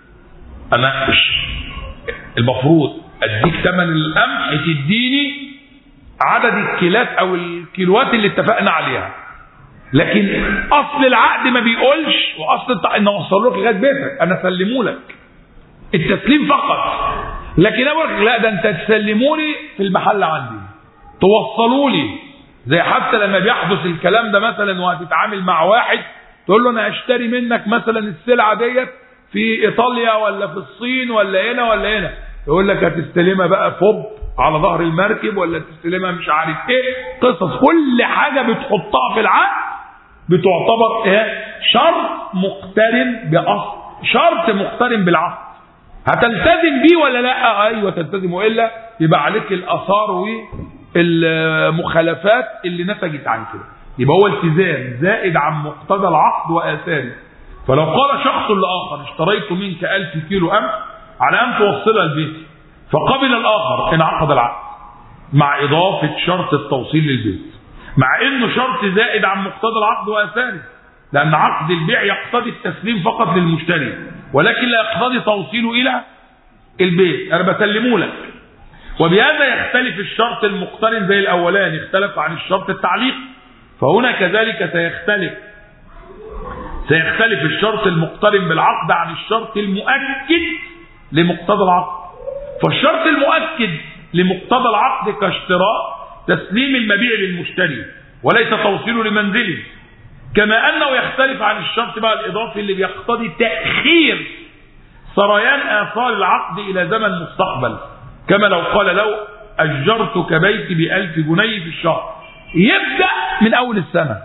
انا مش المفروض اديك ثمن القمح تديني عدد الكيلات او الكيلوات اللي اتفقنا عليها لكن اصل العقد ما بيقولش واصل التع... ان اوصل لك لغايه بيتك انا اسلمه لك التسليم فقط لكن اقول لا ده انت تسلموا لي في المحل عندي توصلوا لي زي حتى لما بيحدث الكلام ده مثلا وهتتعامل مع واحد تقول له انا اشتري منك مثلا السلعه ديت في ايطاليا ولا في الصين ولا هنا ولا هنا يقول لك هتستلمها بقى فوب على ظهر المركب ولا تستلمها مش عارف ايه قصص كل حاجه بتحطها في العقد بتعتبر ايه شرط مقترن باصل شرط مقترن بالعقد هتلتزم بيه ولا لا آه ايوه تلتزم والا يبقى عليك الاثار والمخالفات اللي نتجت عن كده يبقى هو التزام زائد عن مقتضى العقد واثاره فلو قال شخص لاخر اشتريت منك ألف كيلو أمس على أن توصلها البيت فقبل الآخر انعقد العقد مع إضافة شرط التوصيل للبيت مع انه شرط زائد عن مقتضى العقد واثاره لان عقد البيع يقتضي التسليم فقط للمشتري ولكن لا يقتضي توصيله الى البيت انا بسلمه لك وبهذا يختلف الشرط المقترن زي الاولاني اختلف عن الشرط التعليق فهنا كذلك سيختلف سيختلف الشرط المقترن بالعقد عن الشرط المؤكد لمقتضى العقد فالشرط المؤكد لمقتضى العقد كاشتراء تسليم المبيع للمشتري وليس توصيله لمنزله كما أنه يختلف عن الشرط بقى الإضافي اللي بيقتضي تأخير سريان آثار العقد إلى زمن مستقبل كما لو قال لو أجرتك بيتي بألف جنيه في الشهر يبدأ من أول السنة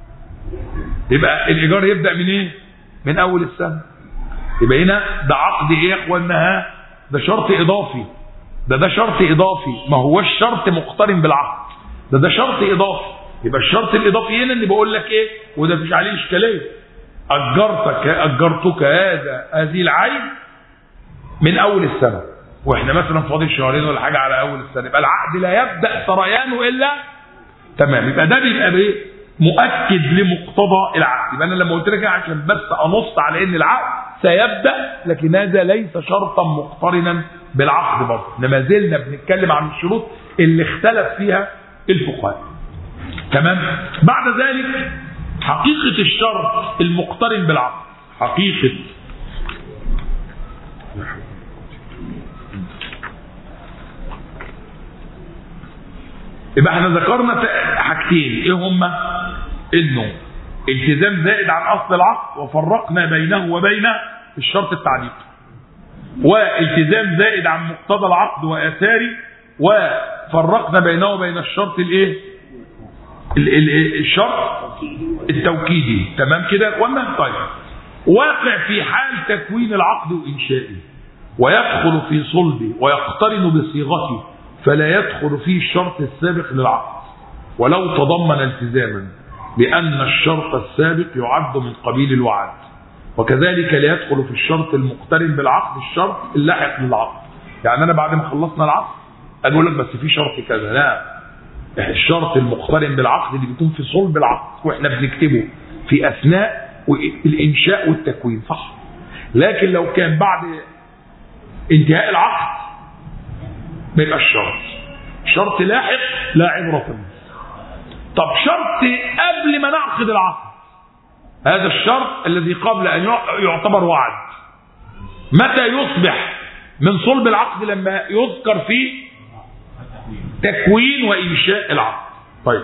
يبقى الإيجار يبدأ من إيه؟ من أول السنة يبقى هنا ده عقد إيه يا إخوانا ده شرط إضافي ده ده شرط إضافي ما هوش شرط مقترن بالعقد ده ده شرط إضافي يبقى الشرط الإضافي هنا اللي بقول لك إيه وده مفيش عليه إشكالية أجرتك أجرتك هذا هذه العين من أول السنة واحنا مثلا فاضل شهرين ولا حاجة على أول السنة يبقى العقد لا يبدأ سريانه إلا تمام يبقى ده بيبقى بايه مؤكد لمقتضى العقد يبقى انا لما قلت لك عشان بس انص على ان العقد سيبدا لكن هذا ليس شرطا مقترنا بالعقد برضه ما زلنا بنتكلم عن الشروط اللي اختلف فيها الفقهاء تمام بعد ذلك حقيقة الشرط المقترن بالعقد حقيقة يبقى احنا ذكرنا حاجتين ايه هما انه التزام زائد عن اصل العقد وفرقنا بينه وبين الشرط التعليق والتزام زائد عن مقتضى العقد واثاره وفرقنا بينه وبين الشرط الايه الشرط التوكيدي تمام كده يا اخوانا طيب واقع في حال تكوين العقد وانشائه ويدخل في صلبه ويقترن بصيغته فلا يدخل فيه الشرط السابق للعقد ولو تضمن التزاما لأن الشرط السابق يعد من قبيل الوعد وكذلك لا يدخل في الشرط المقترن بالعقد الشرط اللاحق للعقد يعني أنا بعد ما خلصنا العقد أقول لك بس في شرط كذا لا الشرط المقترن بالعقد اللي بيكون في صلب العقد واحنا بنكتبه في أثناء الإنشاء والتكوين صح لكن لو كان بعد انتهاء العقد ما يبقاش شرط شرط لاحق لا عبرة به طب شرط قبل ما نعقد العقد هذا الشرط الذي قبل أن يعتبر وعد متى يصبح من صلب العقد لما يذكر فيه تكوين وإنشاء العقد طيب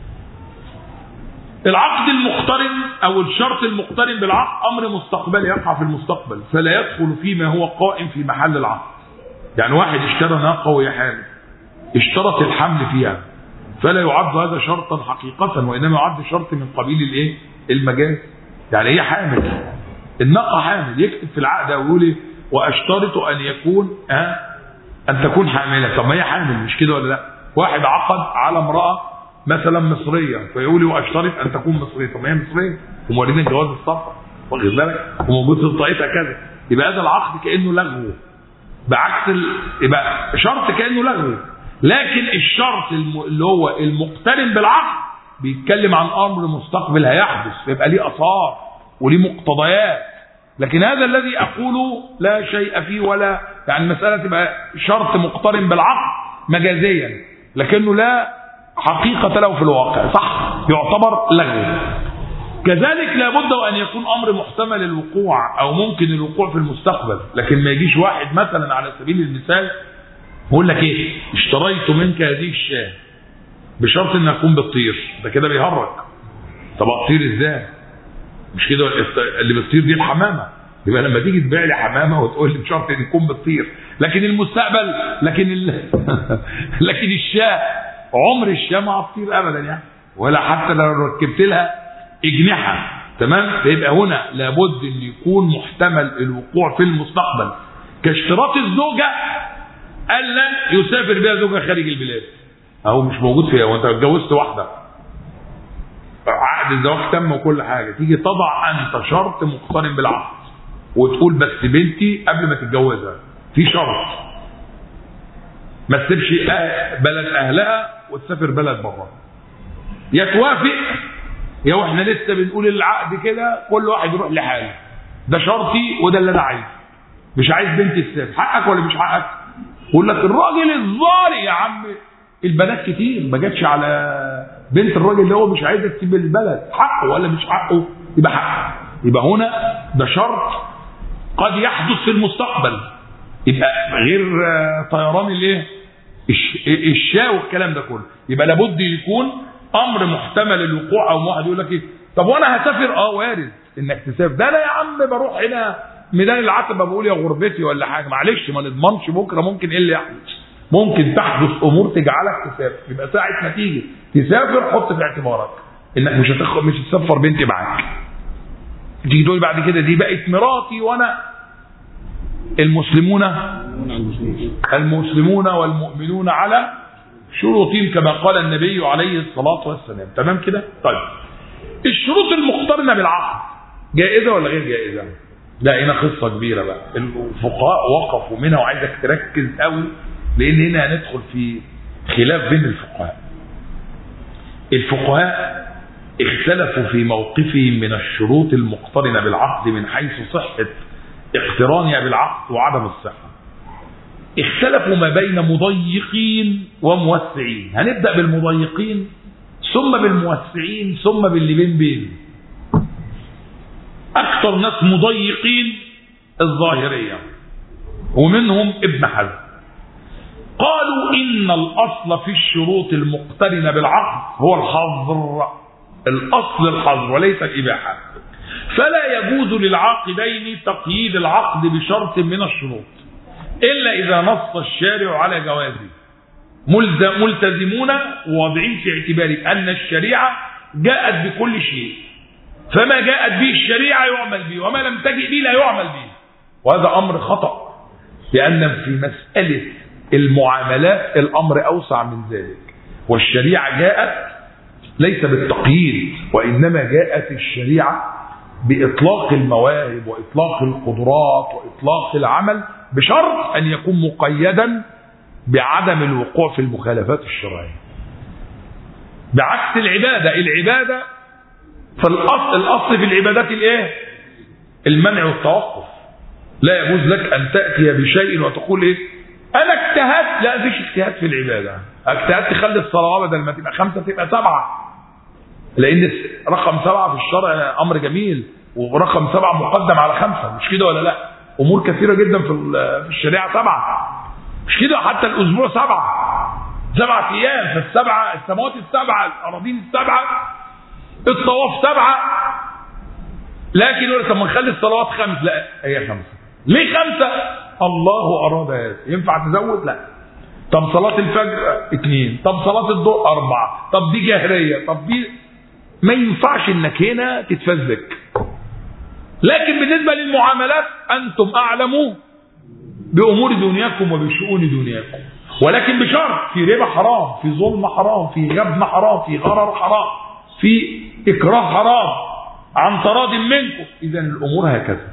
العقد المقترن أو الشرط المقترن بالعقد أمر مستقبلي يقع في المستقبل فلا يدخل فيما هو قائم في محل العقد يعني واحد اشترى ناقة وهي حامل اشترط الحمل فيها فلا يعد هذا شرطا حقيقة وإنما يعد شرط من قبيل الايه المجاز يعني هي حامل الناقة حامل يكتب في العقد أو يقول وأشترط أن يكون ها أن تكون حاملة طب ما هي حامل مش كده ولا لا واحد عقد على امرأة مثلا مصرية فيقول وأشترط أن تكون مصرية طب ما هي مصرية ومواليد جواز السفر واخد بالك وموجود في بطاقتها كذا يبقى هذا العقد كأنه لغو بعكس ال... يبقى شرط كانه لغو لكن الشرط الم... اللي هو المقترن بالعقد بيتكلم عن امر مستقبل هيحدث فيبقى ليه اثار وليه مقتضيات لكن هذا الذي اقوله لا شيء فيه ولا يعني المساله تبقى شرط مقترن بالعقد مجازيا لكنه لا حقيقه له في الواقع صح يعتبر لغو كذلك لابد أن يكون أمر محتمل الوقوع أو ممكن الوقوع في المستقبل لكن ما يجيش واحد مثلا على سبيل المثال يقول لك إيه اشتريت منك هذه الشاة بشرط أن أكون بتطير ده كده بيهرج طب أطير إزاي مش كده اللي بتطير دي الحمامة يبقى لما تيجي تبيع لي حمامه وتقول لي بشرط ان تكون بتطير لكن المستقبل لكن ال... لكن الشاه عمر الشاه ما هتطير ابدا يعني ولا حتى لو ركبت لها اجنحه تمام فيبقى هنا لابد ان يكون محتمل الوقوع في المستقبل كاشتراط الزوجه الا يسافر بها زوجها خارج البلاد اهو مش موجود فيها وانت اتجوزت واحده عقد الزواج تم وكل حاجه تيجي تضع انت شرط مقترن بالعقد وتقول بس بنتي قبل ما تتجوزها في شرط ما تسيبش أه- بلد اهلها وتسافر بلد بره يا توافق يا واحنا لسه بنقول العقد كده كل واحد يروح لحاله ده شرطي وده اللي انا عايزه مش عايز بنتي تسافر حقك ولا مش حقك يقول لك الراجل الظالم يا عم البنات كتير ما جاتش على بنت الراجل اللي هو مش عايزها تسيب البلد حقه ولا مش حقه يبقى حقه يبقى هنا ده شرط قد يحدث في المستقبل يبقى غير آه، طيران الايه الش- الشاء والكلام ده كله يبقى لابد يكون امر محتمل الوقوع او واحد يقول لك ايه طب وانا هسافر اه وارد انك تسافر ده انا يا عم بروح هنا ميدان العتبه بقول يا غربتي ولا حاجه معلش ما نضمنش بكره ممكن ايه اللي يحدث ممكن تحدث امور تجعلك تسافر يبقى ساعه ما تيجي تسافر حط في اعتبارك انك مش هتاخد مش هتسفر بنتي معاك تيجي تقول بعد كده دي بقت مراتي وانا المسلمون المسلمون والمؤمنون على شروطهم كما قال النبي عليه الصلاة والسلام تمام كده طيب الشروط المقترنة بالعقد جائزة ولا غير جائزة لا هنا قصة كبيرة بقى الفقهاء وقفوا منها وعايزك تركز قوي لان هنا هندخل في خلاف بين الفقهاء الفقهاء اختلفوا في موقفهم من الشروط المقترنة بالعقد من حيث صحة اقترانها بالعقد وعدم الصحة اختلفوا ما بين مضيقين وموسعين هنبدأ بالمضيقين ثم بالموسعين ثم باللي بين بين أكثر ناس مضيقين الظاهرية ومنهم ابن حزم قالوا إن الأصل في الشروط المقترنة بالعقد هو الحظر الأصل الحظر وليس الإباحة فلا يجوز للعاقدين تقييد العقد بشرط من الشروط إلا إذا نص الشارع على جوازه ملزم ملتزمون واضعين في اعتبار أن الشريعة جاءت بكل شيء فما جاءت به الشريعة يعمل به وما لم تجئ به لا يعمل به وهذا أمر خطأ لأن في مسألة المعاملات الأمر أوسع من ذلك والشريعة جاءت ليس بالتقييد وإنما جاءت الشريعة بإطلاق المواهب وإطلاق القدرات وإطلاق العمل بشرط أن يكون مقيدا بعدم الوقوع في المخالفات الشرعية بعكس العبادة العبادة فالأصل الأصل في العبادات الإيه؟ المنع والتوقف لا يجوز لك أن تأتي بشيء وتقول إيه أنا اجتهدت لا فيش اجتهاد في العبادة اجتهدت تخلي الصلاة بدل ما تبقى خمسة تبقى سبعة لأن رقم سبعة في الشرع أمر جميل ورقم سبعة مقدم على خمسة مش كده ولا لا أمور كثيرة جدا في في الشريعة سبعة مش كده حتى الأسبوع سبعة سبعة أيام فالسبعة السماوات السبعة الأراضين السبعة الطواف سبعة لكن يقول طب ما نخلي الصلوات خمس لا هي خمسة ليه خمسة الله أراد هذا ينفع تزود لا طب صلاة الفجر اثنين طب صلاة الضوء أربعة طب دي جهرية طب دي ما ينفعش انك هنا تتفزك لكن بالنسبة للمعاملات أنتم أعلموا بأمور دنياكم وبشؤون دنياكم ولكن بشرط في ربا حرام في ظلم حرام في غبن حرام في غرر حرام في إكراه حرام عن تراض منكم إذا الأمور هكذا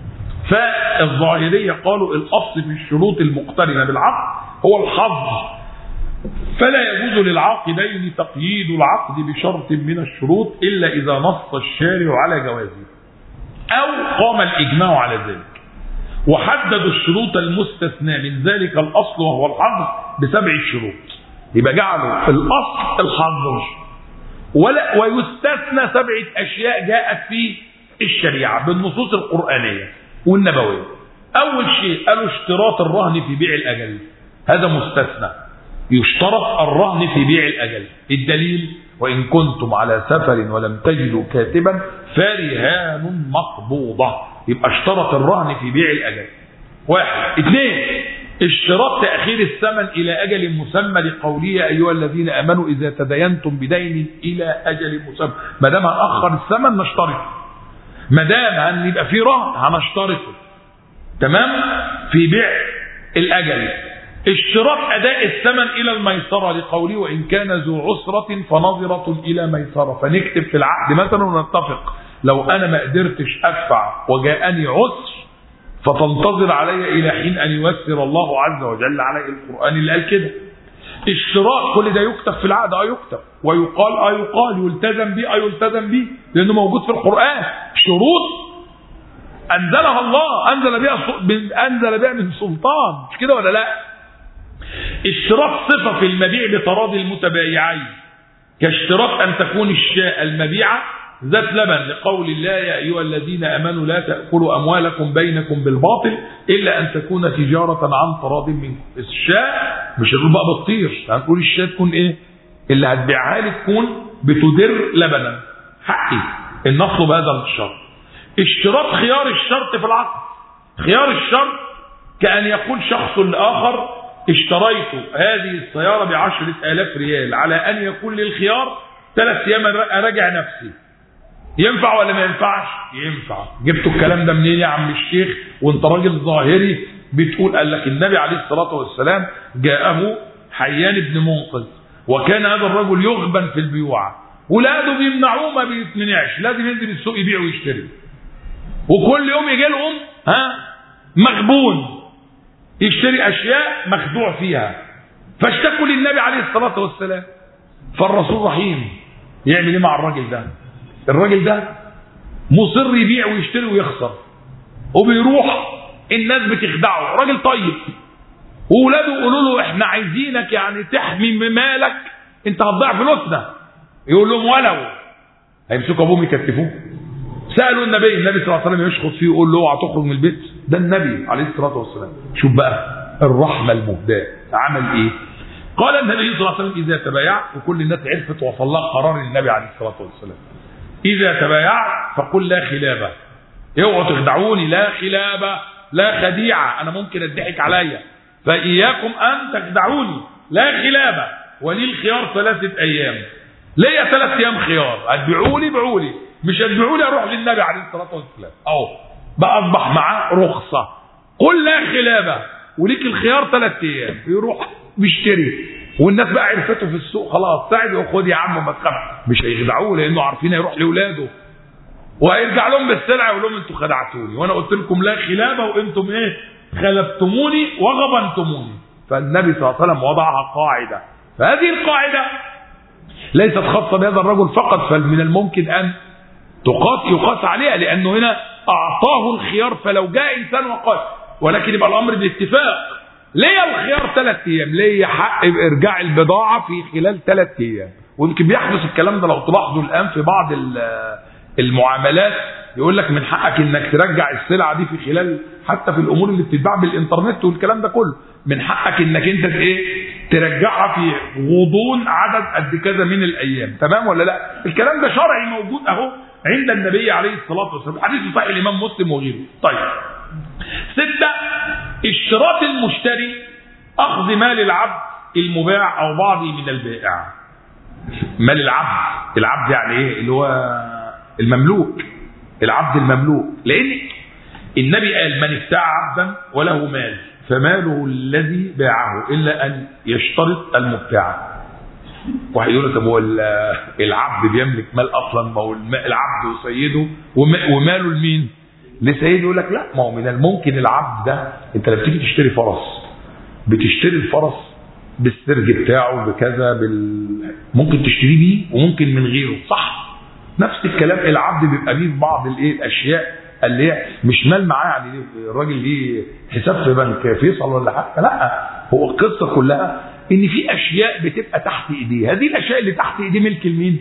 فالظاهرية قالوا الأصل في الشروط المقترنة بالعقد هو الحظ فلا يجوز للعاقدين تقييد العقد بشرط من الشروط إلا إذا نص الشارع على جوازه أو قام الإجماع على ذلك وحددوا الشروط المستثنى من ذلك الأصل وهو الحظ بسبع شروط يبقى جعلوا الأصل الحظ ولا ويستثنى سبعة أشياء جاءت في الشريعة بالنصوص القرآنية والنبوية أول شيء قالوا اشتراط الرهن في بيع الأجل هذا مستثنى يشترط الرهن في بيع الأجل الدليل وإن كنتم على سفر ولم تجدوا كاتبا فرهان مقبوضة يبقى اشترط الرهن في بيع الاجل واحد اثنين اشتراط تأخير الثمن إلى أجل مسمى لقوله يا أيها الذين آمنوا إذا تدينتم بدين إلى أجل مسمى ما دام هنأخر الثمن نشترط ما دام هنبقى في رهن هنشترطه تمام في بيع الأجل اشتراط أداء الثمن إلى الميسرة لقوله وإن كان ذو عسرة فنظرة إلى ميسرة فنكتب في العقد مثلا ونتفق لو أنا ما قدرتش أدفع وجاءني عسر فتنتظر علي إلى حين أن ييسر الله عز وجل علي القرآن اللي قال كده اشتراط كل ده يكتب في العقد اه يكتب ويقال اه يقال يلتزم به اه يلتزم به لانه موجود في القران شروط انزلها الله انزل بها انزل بها من سلطان مش كده ولا لا اشتراط صفه في المبيع بتراضي المتبايعين كاشتراط ان تكون الشاء المبيعه ذات لبن لقول الله يا أيها الذين أمنوا لا تأكلوا أموالكم بينكم بالباطل إلا أن تكون تجارة عن تراض منكم الشاء مش هنقول بقى بتطير هنقول الشاء تكون إيه اللي هتبيعها لي تكون بتدر لبنا حقي إن نطلب هذا الشرط اشتراط خيار الشرط في العقد خيار الشرط كأن يقول شخص لآخر اشتريت هذه السيارة بعشرة آلاف ريال على أن يكون للخيار ثلاث أيام أراجع نفسي ينفع ولا ما ينفعش ينفع جبتوا الكلام ده منين يا عم الشيخ وانت راجل ظاهري بتقول قال لك النبي عليه الصلاة والسلام جاءه حيان بن منقذ وكان هذا الرجل يغبن في البيوع ولاده بيمنعوه ما بيتمنعش لازم ينزل السوق يبيع ويشتري وكل يوم يجي لهم ها مغبون يشتري اشياء مخدوع فيها فاشتكوا للنبي عليه الصلاه والسلام فالرسول رحيم يعمل ايه مع الراجل ده الراجل ده مصر يبيع ويشتري ويخسر وبيروح الناس بتخدعه راجل طيب وولاده يقولوا له احنا عايزينك يعني تحمي مالك انت هتضيع فلوسنا يقول لهم ولو هيمسكوا ابوهم يكتفوه سالوا النبي النبي صلى الله عليه وسلم يشخص فيه ويقول له اوعى تخرج من البيت ده النبي عليه الصلاه والسلام شوف بقى الرحمه المهداه عمل ايه قال النبي صلى الله عليه وسلم اذا تبايعت وكل الناس عرفت وصل لها قرار النبي عليه الصلاه والسلام إذا تبايعت فقل لا خلابة اوعوا تخدعوني لا خلابة لا خديعة أنا ممكن أضحك عليا فإياكم أن تخدعوني لا خلابة ولي الخيار ثلاثة أيام ليا ثلاث أيام خيار هتبيعوا لي بيعوا لي مش هتبيعوا لي أروح للنبي عليه الصلاة والسلام أهو بقى أصبح معاه رخصة قل لا خلابة وليك الخيار ثلاث أيام يروح بيشتري والناس بقى عرفته في السوق خلاص ساعد خد يا عم ما تخافش مش هيخدعوه لانه عارفين هيروح لاولاده وهيرجع لهم بالسلعه يقول لهم انتوا خدعتوني وانا قلت لكم لا خلابه وانتم ايه خلفتموني وغبنتموني فالنبي صلى الله عليه وسلم وضعها قاعده فهذه القاعده ليست خاصه بهذا الرجل فقط فمن الممكن ان تقاس يقاس عليها لانه هنا اعطاه الخيار فلو جاء انسان وقال ولكن يبقى الامر بالاتفاق ليا الخيار ثلاث ايام ليا حق ارجاع البضاعه في خلال ثلاث ايام ويمكن بيحدث الكلام ده لو تلاحظوا الان في بعض المعاملات يقول لك من حقك انك ترجع السلعه دي في خلال حتى في الامور اللي بتتباع بالانترنت والكلام ده كله من حقك انك انت ايه ترجعها في غضون عدد قد كذا من الايام تمام ولا لا الكلام ده شرعي موجود اهو عند النبي عليه الصلاه والسلام حديث صحيح الامام مسلم وغيره طيب ستة اشتراط المشتري أخذ مال العبد المباع أو بعضه من البائع مال العبد العبد يعني إيه اللي هو المملوك العبد المملوك لأن النبي قال من ابتاع عبدا وله مال فماله الذي باعه إلا أن يشترط المبتاع واحد يقول لك طب هو العبد بيملك مال اصلا ما هو العبد وسيده وماله لمين؟ لسيد يقول لك لا ما هو من الممكن العبد ده انت لما تيجي تشتري فرس بتشتري الفرس بالسرج بتاعه بكذا بال... ممكن تشتريه بيه وممكن من غيره صح نفس الكلام العبد بيبقى بيه في بعض الايه الاشياء اللي هي مش مال معاه يعني الراجل ليه حساب في بنك فيصل ولا حاجه لا هو القصه كلها ان في اشياء بتبقى تحت ايديه هذه الاشياء اللي تحت ايديه ملك لمين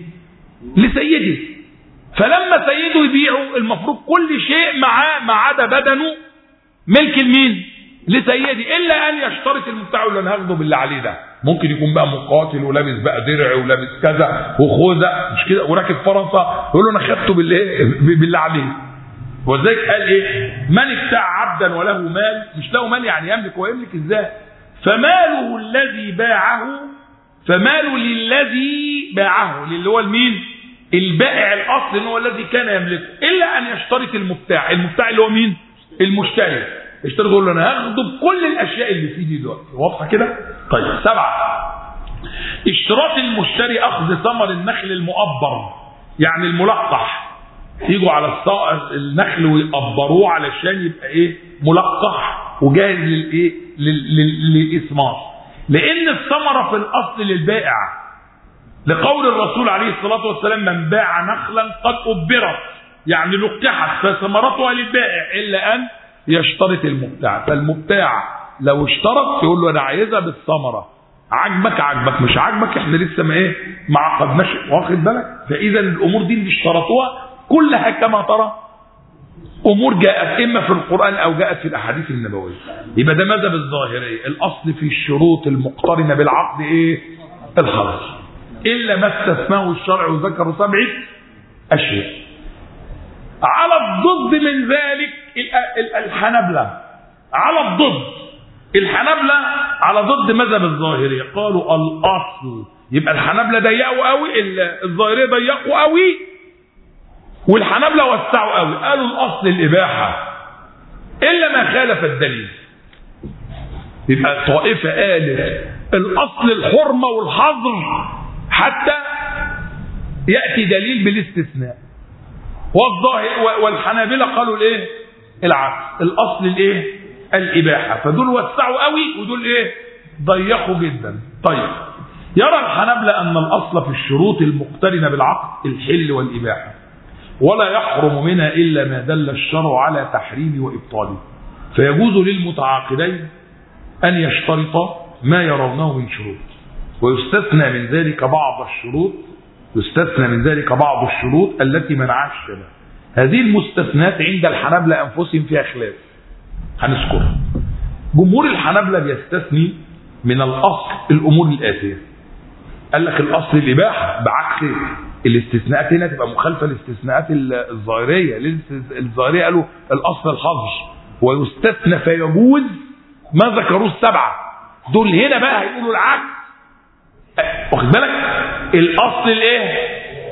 لسيده فلما سيده يبيعه المفروض كل شيء معاه ما عدا بدنه ملك لمين لسيدي الا ان يشترط المبتاع اللي انا هاخده باللي عليه ده ممكن يكون بقى مقاتل ولابس بقى درع ولابس كذا وخوذه مش كده وراكب فرنسا يقول له انا خدته باللي باللي عليه وذلك قال ايه من ابتاع عبدا وله مال مش له مال يعني يملك ويملك ازاي فماله الذي باعه فماله للذي باعه اللي هو المين البائع الاصل ان هو الذي كان يملكه الا ان يشترط المبتاع المبتاع اللي هو مين المشتري يشترط يقول له انا هاخده بكل الاشياء اللي في دي دلوقتي واضحه كده طيب سبعه اشتراط المشتري اخذ ثمر النخل المؤبر يعني الملقح يجوا على النخل ويقبروه علشان يبقى ايه ملقح وجاهز للايه للاثمار لان الثمره في الاصل للبائع لقول الرسول عليه الصلاه والسلام من باع نخلا قد ابرت يعني لقحت فثمرتها للبائع الا ان يشترط المبتاع فالمبتاع لو اشترط يقول له انا عايزها بالثمره عجبك عجبك مش عجبك احنا لسه ما ايه ما عقدناش واخد بالك فاذا الامور دي اللي اشترطوها كلها كما ترى امور جاءت اما في القران او جاءت في الاحاديث النبويه يبقى ده مذهب الظاهريه الاصل في الشروط المقترنه بالعقد ايه الخلاص الا ما استثناه الشرع وذكروا سبعه اشياء على الضد من ذلك الحنبله على الضد الحنبله على ضد مذهب الظاهريه قالوا الاصل يبقى الحنبله ضيقوا قوي الظاهريه ضيقوا قوي والحنابلة وسعوا قوي قالوا الاصل الاباحه الا ما خالف الدليل يبقى طائفه قالت الاصل الحرمه والحظر حتى ياتي دليل بالاستثناء والظاهر والحنابلة قالوا الايه العكس الاصل الايه الاباحه فدول وسعوا قوي ودول ايه ضيقوا جدا طيب يرى الحنابلة ان الاصل في الشروط المقترنه بالعقد الحل والاباحه ولا يحرم منها إلا ما دل الشرع على تحريم وإبطاله فيجوز للمتعاقدين أن يشترط ما يرونه من شروط ويستثنى من ذلك بعض الشروط يستثنى من ذلك بعض الشروط التي منعها الشباب هذه المستثنات عند الحنابلة أنفسهم فيها خلاف هنذكرها جمهور الحنابلة بيستثني من الأصل الأمور الآتية قال لك الأصل الإباحة بعكس الاستثناءات هنا تبقى مخالفه للاستثناءات الظاهريه الظاهريه قالوا الاصل الحظر ويستثنى فيجوز ما ذكروه السبعه دول هنا بقى هيقولوا العكس واخد بالك الاصل الايه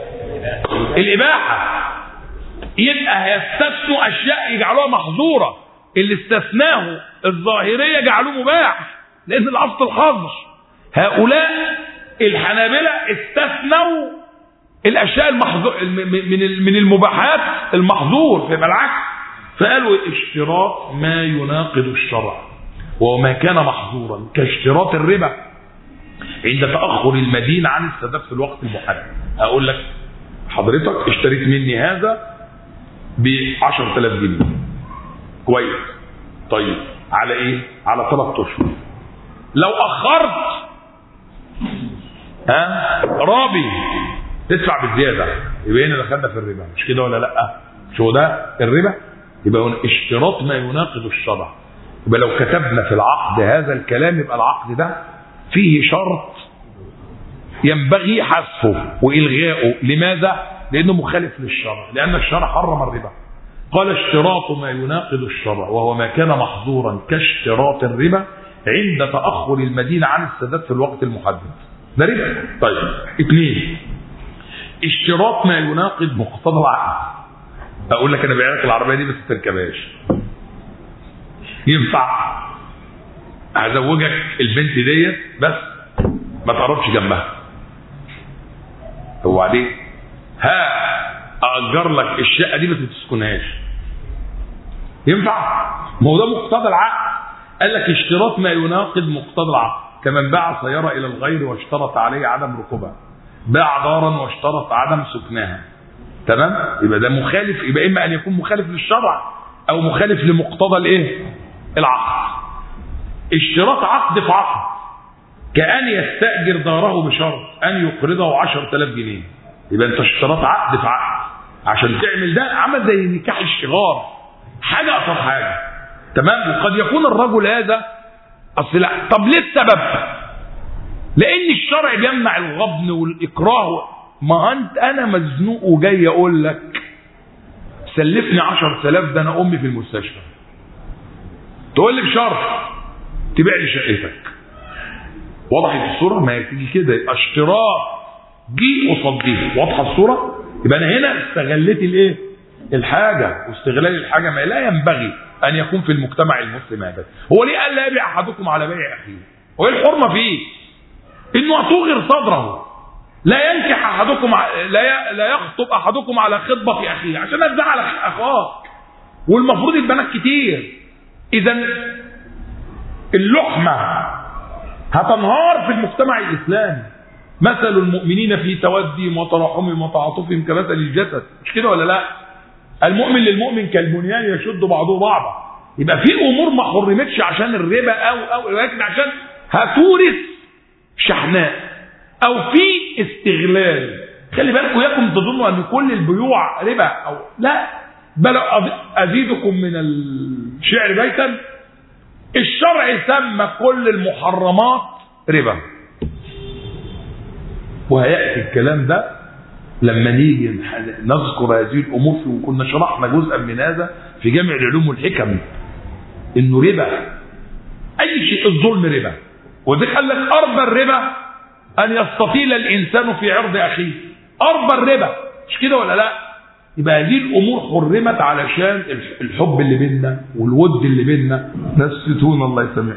الاباحه يبقى هيستثنوا اشياء يجعلوها محظوره اللي استثناه الظاهريه جعلوه مباح لان الاصل الحظر هؤلاء الحنابله استثنوا الاشياء المحظور من من المباحات المحظور فيبقى العكس فقالوا اشتراط ما يناقض الشرع وما كان محظورا كاشتراط الربا عند تاخر المدين عن السداد في الوقت المحدد اقول لك حضرتك اشتريت مني هذا ب 10000 جنيه كويس طيب على ايه على ثلاث اشهر لو اخرت ها رابي تدفع بالزياده يبقى هنا دخلنا في الربا مش كده ولا لا مش هو ده الربا يبقى اشتراط ما يناقض الشرع يبقى لو كتبنا في العقد هذا الكلام يبقى العقد ده فيه شرط ينبغي حذفه والغاؤه لماذا لانه مخالف للشرع لان الشرع حرم الربا قال اشتراط ما يناقض الشرع وهو ما كان محظورا كاشتراط الربا عند تاخر المدينه عن السداد في الوقت المحدد ده ربا طيب اثنين اشتراط ما يناقض مقتضى العقد اقول لك انا بعت لك العربيه دي بس ما تركبهاش ينفع هزوجك البنت ديت بس ما تقربش جنبها وبعدين ها اجر لك الشقه دي بس ما تسكنهاش ينفع ما هو ده مقتضى العقد قال لك اشتراط ما يناقض مقتضى العقد كمن باع سياره الى الغير واشترط عليه عدم ركوبها باع دارا واشترط عدم سكنها تمام يبقى ده مخالف يبقى اما ان يكون مخالف للشرع او مخالف لمقتضى الايه العقد اشتراط عقد في عقد كأن يستأجر داره بشرط أن يقرضه 10000 جنيه يبقى أنت اشترط عقد في عقد عشان تعمل ده عمل زي نكاح الشغار حاجة أصل حاجة تمام وقد يكون الرجل هذا أصل لا طب ليه السبب؟ لأن الشرع بيمنع الغبن والإكراه ما أنت أنا مزنوق وجاي أقول لك سلفني 10000 ده انا امي في المستشفى تقول لي بشرط تبيع لي شقتك وضحت الصوره ما تيجي كده يبقى اشتراط دي قصاد دي واضحه الصوره يبقى انا هنا استغليت الايه الحاجه واستغلال الحاجه ما لا ينبغي ان يكون في المجتمع المسلم هذا هو ليه قال لا يبيع احدكم على بيع اخيه هو ايه الحرمه فيه انه اصغر صدره لا ينكح احدكم ع- لا ي- لا يخطب احدكم على خطبه اخيه عشان ازعل اخاك والمفروض البنات كتير اذا اللحمه هتنهار في المجتمع الاسلامي مثل المؤمنين في تودهم وتراحمهم وتعاطفهم كمثل الجسد مش كده ولا لا المؤمن للمؤمن كالبنيان يشد بعضه بعضا يبقى في امور ما حرمتش عشان الربا او او ولكن عشان هتورث شحناء او في استغلال خلي بالكم اياكم تظنوا ان كل البيوع ربا او لا بل أز- ازيدكم من الشعر بيتا الشرع سمى كل المحرمات ربا وهياتي الكلام ده لما نيجي نح- نذكر هذه الامور في- وكنا شرحنا جزءا من هذا في جامع العلوم والحكم انه ربا اي شيء الظلم ربا وده قال لك اربى الربا ان يستطيل الانسان في عرض اخيه اربى الربا مش كده ولا لا يبقى هذه الامور حرمت علشان الح- الحب اللي بيننا والود اللي بيننا نستون الله يسامحنا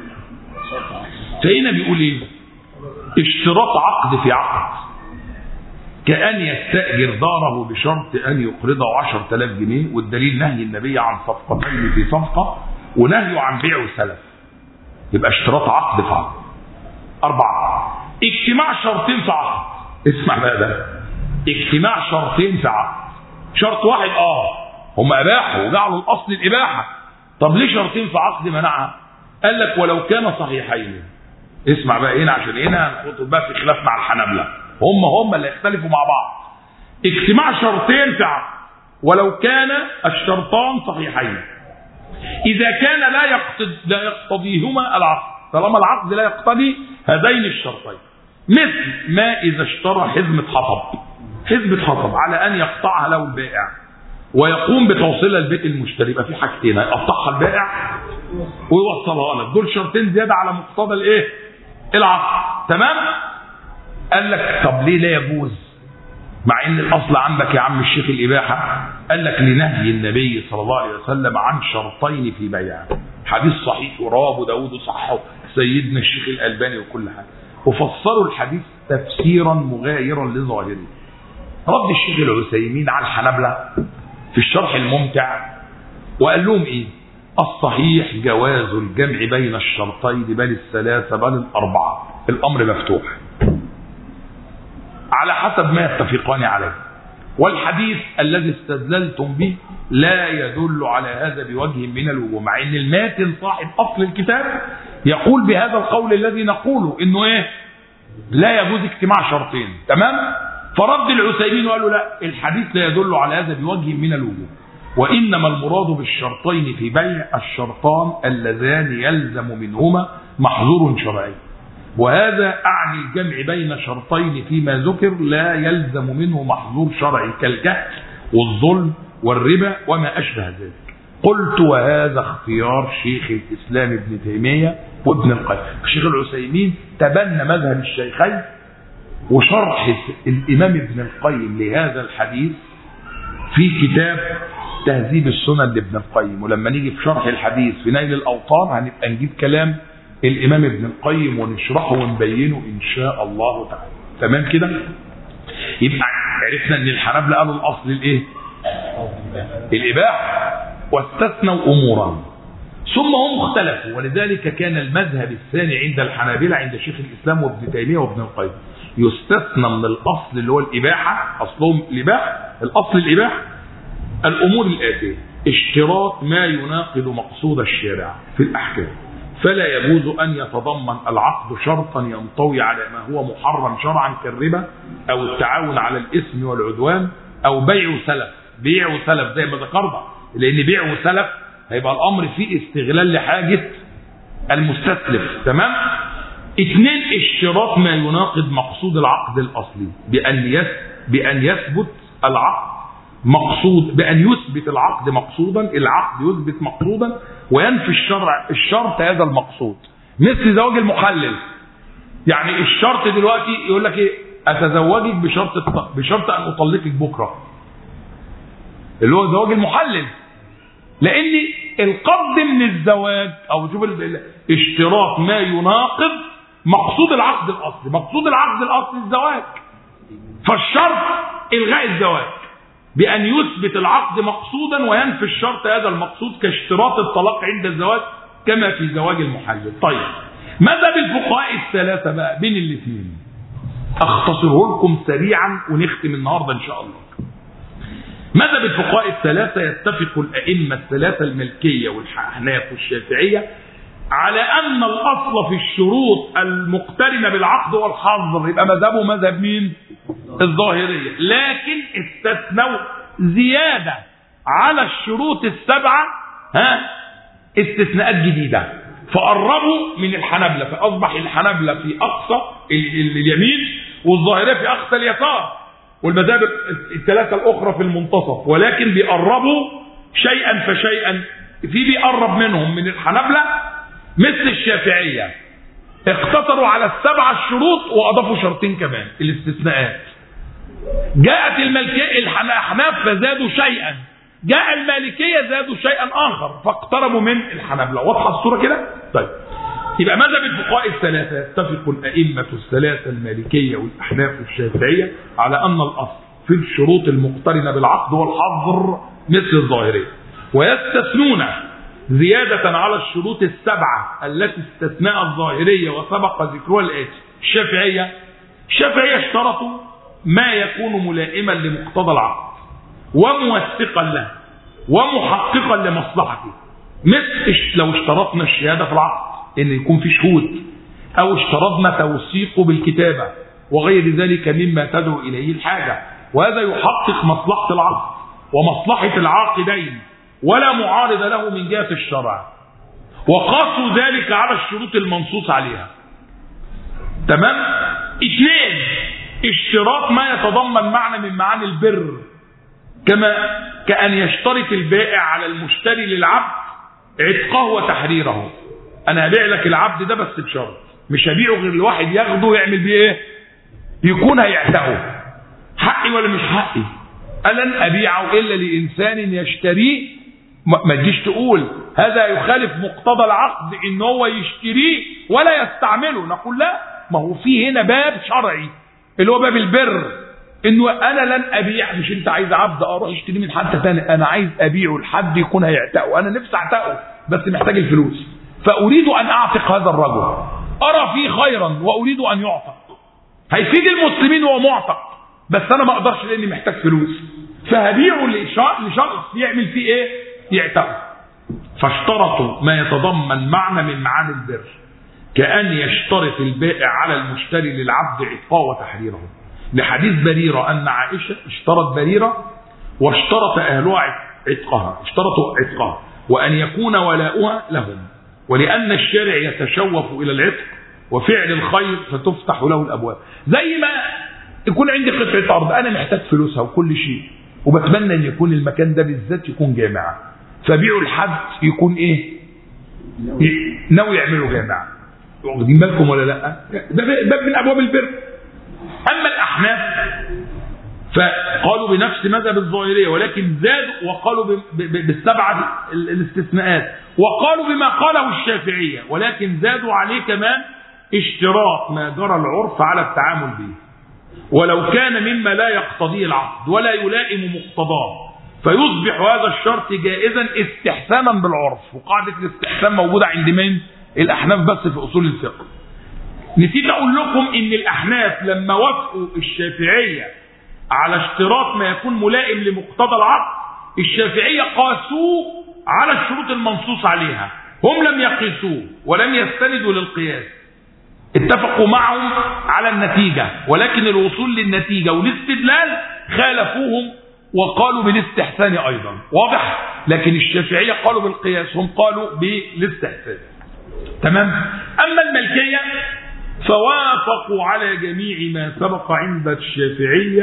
فهنا بيقول ايه اشتراط عقد في عقد كأن يستأجر داره بشرط أن يقرضه 10000 جنيه والدليل نهي النبي عن صفقتين في صفقة ونهي عن بيع وسلف يبقى اشتراط عقد في عقد أربعة اجتماع شرطين في عقد اسمع بقى ده اجتماع شرطين في عقد شرط واحد اه هم اباحوا وجعلوا الاصل الاباحه طب ليه شرطين في عقد منعها قال لك ولو كان صحيحين اسمع بقى هنا عشان هنا هنخوض بقى في خلاف مع الحنابلة هم هم اللي يختلفوا مع بعض اجتماع شرطين في عقد ولو كان الشرطان صحيحين إذا كان لا يقتض لا يقتضيهما العقد طالما العقد لا يقتضي هذين الشرطين مثل ما إذا اشترى حزمة حطب حزمة حطب على أن يقطعها له البائع ويقوم بتوصيلها لبيت المشتري يبقى في حاجتين هيقطعها البائع ويوصلها لك دول شرطين زيادة على مقتضى الايه العقد تمام قال لك طب ليه لا يجوز مع ان الاصل عندك يا عم الشيخ الاباحه قال لك لنهي النبي صلى الله عليه وسلم عن شرطين في بيعه حديث صحيح ورواه ابو داود وصححه سيدنا الشيخ الالباني وكل حاجه وفسروا الحديث تفسيرا مغايرا لظاهره رد الشيخ العثيمين على الحنابلة في الشرح الممتع وقال لهم ايه الصحيح جواز الجمع بين الشرطين بل الثلاثة بل الأربعة الأمر مفتوح على حسب ما يتفقان عليه والحديث الذي استدللتم به لا يدل على هذا بوجه من الوجوه مع ان الماتن صاحب اصل الكتاب يقول بهذا القول الذي نقوله انه ايه لا يجوز اجتماع شرطين تمام فرد العثيمين وقالوا لا الحديث لا يدل على هذا بوجه من الوجوه وانما المراد بالشرطين في بيع الشرطان اللذان يلزم منهما محظور شرعي وهذا أعني الجمع بين شرطين فيما ذكر لا يلزم منه محظور شرعي كالجهل والظلم والربا وما أشبه ذلك قلت وهذا اختيار شيخ الإسلام ابن تيمية وابن القيم الشيخ العثيمين تبنى مذهب الشيخين وشرح الإمام ابن القيم لهذا الحديث في كتاب تهذيب السنن لابن القيم ولما نيجي في شرح الحديث في نيل الأوطان هنبقى نجيب كلام الامام ابن القيم ونشرحه ونبينه ان شاء الله تعالى تمام كده يبقى عرفنا ان الحنابلة قالوا الاصل الايه الاباحه واستثنوا امورا ثم هم اختلفوا ولذلك كان المذهب الثاني عند الحنابلة عند شيخ الاسلام وابن تيميه وابن القيم يستثنى من الاصل اللي هو الاباحه اصلهم الاباحه الاصل الاباحه الامور الاتيه اشتراط ما يناقض مقصود الشارع في الاحكام فلا يجوز أن يتضمن العقد شرطا ينطوي على ما هو محرم شرعا كالربا أو التعاون على الإثم والعدوان أو بيع وسلف بيع وسلف زي ما ذكرنا لأن بيع وسلف هيبقى الأمر فيه استغلال لحاجة المستسلف تمام اثنين اشتراط ما يناقض مقصود العقد الأصلي بأن يس بأن يثبت العقد مقصود بأن يثبت العقد مقصودا العقد يثبت مقصودا وينفي الشرع الشرط هذا المقصود مثل زواج المحلل يعني الشرط دلوقتي يقول لك ايه اتزوجك بشرط بشرط ان اطلقك بكره اللي هو زواج المحلل لان القصد من الزواج او شوف اشتراط ما يناقض مقصود العقد الاصلي مقصود العقد الاصلي الزواج فالشرط الغاء الزواج بأن يثبت العقد مقصودا وينفي الشرط هذا المقصود كاشتراط الطلاق عند الزواج كما في زواج المحلل طيب ماذا بالفقهاء الثلاثة بقى بين الاثنين اختصره لكم سريعا ونختم النهاردة ان شاء الله ماذا بالفقهاء الثلاثة يتفق الأئمة الثلاثة الملكية والحناف والشافعية على أن الأصل في الشروط المقترنة بالعقد هو الحظر يبقى مذهبه مذهب مين؟ الظاهرية لكن استثنوا زيادة على الشروط السبعة ها استثناءات جديدة فقربوا من الحنبلة فأصبح الحنبلة في أقصى اليمين والظاهرية في أقصى اليسار والمذاهب الثلاثة الأخرى في المنتصف ولكن بيقربوا شيئا فشيئا في بيقرب منهم من الحنبلة مثل الشافعية اقتصروا على السبع الشروط وأضافوا شرطين كمان الاستثناءات جاءت الملكية الأحناف فزادوا شيئا جاء المالكية زادوا شيئا آخر فاقتربوا من الحنابلة واضحة الصورة كده؟ طيب يبقى ماذا بالفقهاء الثلاثة يتفق الأئمة الثلاثة المالكية والأحناف والشافعية على أن الأصل في الشروط المقترنة بالعقد والحظر مثل الظاهرية ويستثنون زيادة على الشروط السبعة التي استثناء الظاهرية وسبق ذكرها الآتي الشافعية الشافعية اشترطوا ما يكون ملائما لمقتضى العقد وموثقا له ومحققا لمصلحته مثل لو اشترطنا الشهادة في العقد ان يكون في شهود او اشترطنا توثيقه بالكتابة وغير ذلك مما تدعو اليه الحاجة وهذا يحقق مصلحة العقد ومصلحة العاقدين ولا معارض له من جهة الشرع وقاسوا ذلك على الشروط المنصوص عليها تمام اثنين اشتراط ما يتضمن معنى من معاني البر كما كأن يشترط البائع على المشتري للعبد عتقه وتحريره انا هبيع لك العبد ده بس بشرط مش هبيعه غير الواحد ياخده ويعمل بيه ايه يكون هيعتقه حقي ولا مش حقي ألن أبيعه إلا لإنسان يشتريه ما تجيش تقول هذا يخالف مقتضى العقد ان هو يشتريه ولا يستعمله نقول لا ما هو في هنا باب شرعي اللي هو باب البر انه انا لن ابيع مش انت عايز عبد اروح اشتريه من حد تاني انا عايز ابيعه لحد يكون هيعتقه انا نفسي اعتقه بس محتاج الفلوس فاريد ان اعتق هذا الرجل ارى فيه خيرا واريد ان يعتق هيفيد المسلمين وهو معتق بس انا ما اقدرش لاني محتاج فلوس فهبيعه لشخص يعمل فيه ايه يعتقه فاشترطوا ما يتضمن معنى من معاني البر كأن يشترط البائع على المشتري للعبد عتقاه وتحريره لحديث بريرة أن عائشة اشترت بريرة واشترط أهلها عتقها اشترطوا عتقها وأن يكون ولاؤها لهم ولأن الشارع يتشوف إلى العتق وفعل الخير فتفتح له الأبواب زي ما يكون عندي قطعة أرض أنا محتاج فلوسها وكل شيء وبتمنى أن يكون المكان ده بالذات يكون جامعة فبيعوا لحد يكون إيه ناوي يعملوا جامعة واخدين بالكم ولا لا ده باب من أبواب البر أما الأحناف فقالوا بنفس مذهب الظاهرية ولكن زادوا وقالوا بالسبعة الاستثناءات وقالوا بما قاله الشافعية ولكن زادوا عليه كمان اشتراط ما جرى العرف على التعامل به ولو كان مما لا يقتضيه العقد ولا يلائم مقتضاه فيصبح هذا الشرط جائزا استحسانا بالعرف وقاعدة الاستحسان موجودة عند مين الأحناف بس في أصول الفقه نسيت أقول لكم إن الأحناف لما وافقوا الشافعية على اشتراط ما يكون ملائم لمقتضى العقد الشافعية قاسوه على الشروط المنصوص عليها هم لم يقيسوه ولم يستندوا للقياس اتفقوا معهم على النتيجة ولكن الوصول للنتيجة والاستدلال خالفوهم وقالوا بالاستحسان أيضا واضح لكن الشافعية قالوا بالقياس هم قالوا بالاستحسان تمام أما الملكية فوافقوا على جميع ما سبق عند الشافعية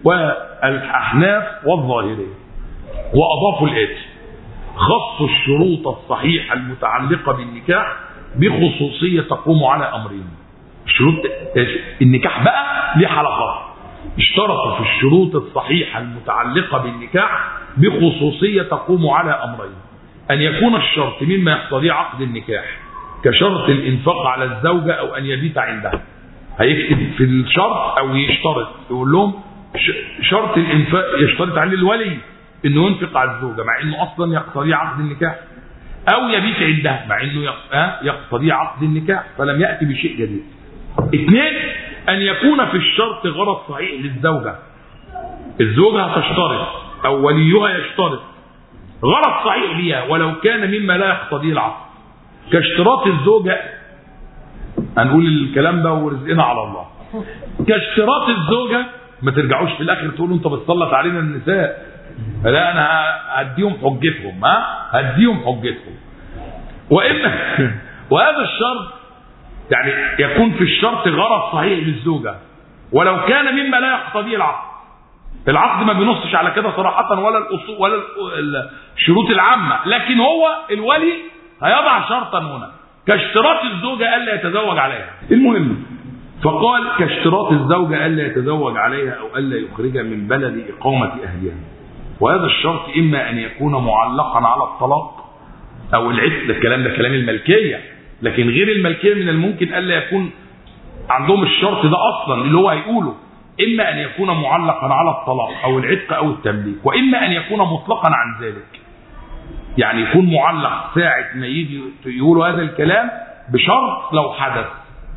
والأحناف والظاهرية وأضافوا الآتي خصوا الشروط الصحيحة المتعلقة بالنكاح بخصوصية تقوم على أمرين شروط النكاح بقى ليه حلقات اشترطوا في الشروط الصحيحة المتعلقة بالنكاح بخصوصية تقوم على أمرين أن يكون الشرط مما يقتضي عقد النكاح كشرط الإنفاق على الزوجة أو أن يبيت عندها هيكتب في الشرط أو يشترط يقول لهم شرط الإنفاق يشترط عليه الولي انه ينفق على الزوجه مع انه اصلا يقتضي عقد النكاح او يبيت عندها مع انه يقتضي عقد النكاح فلم ياتي بشيء جديد. اثنين ان يكون في الشرط غرض صحيح للزوجه. الزوجه هتشترط او وليها يشترط غرض صحيح ليها ولو كان مما لا يقتضيه العقد. كاشتراط الزوجه هنقول الكلام ده ورزقنا على الله. كاشتراط الزوجه ما ترجعوش في الاخر تقولوا انت بتسلط علينا النساء لا انا هديهم حجتهم ها هديهم حجتهم واما وهذا الشرط يعني يكون في الشرط غرض صحيح للزوجه ولو كان مما لا يقتضيه العقد العقد ما بينصش على كده صراحه ولا الاصول ولا الشروط العامه لكن هو الولي هيضع شرطا هنا كاشتراط الزوجه الا يتزوج عليها المهم فقال كاشتراط الزوجه الا يتزوج عليها او الا يخرجها من بلد اقامه اهلها وهذا الشرط إما أن يكون معلقا على الطلاق أو العتق ده الكلام ده كلام الملكية لكن غير الملكية من الممكن ألا يكون عندهم الشرط ده أصلا اللي هو هيقوله إما أن يكون معلقا على الطلاق أو العتق أو التمليك وإما أن يكون مطلقا عن ذلك يعني يكون معلق ساعة ما يجي يقولوا هذا الكلام بشرط لو حدث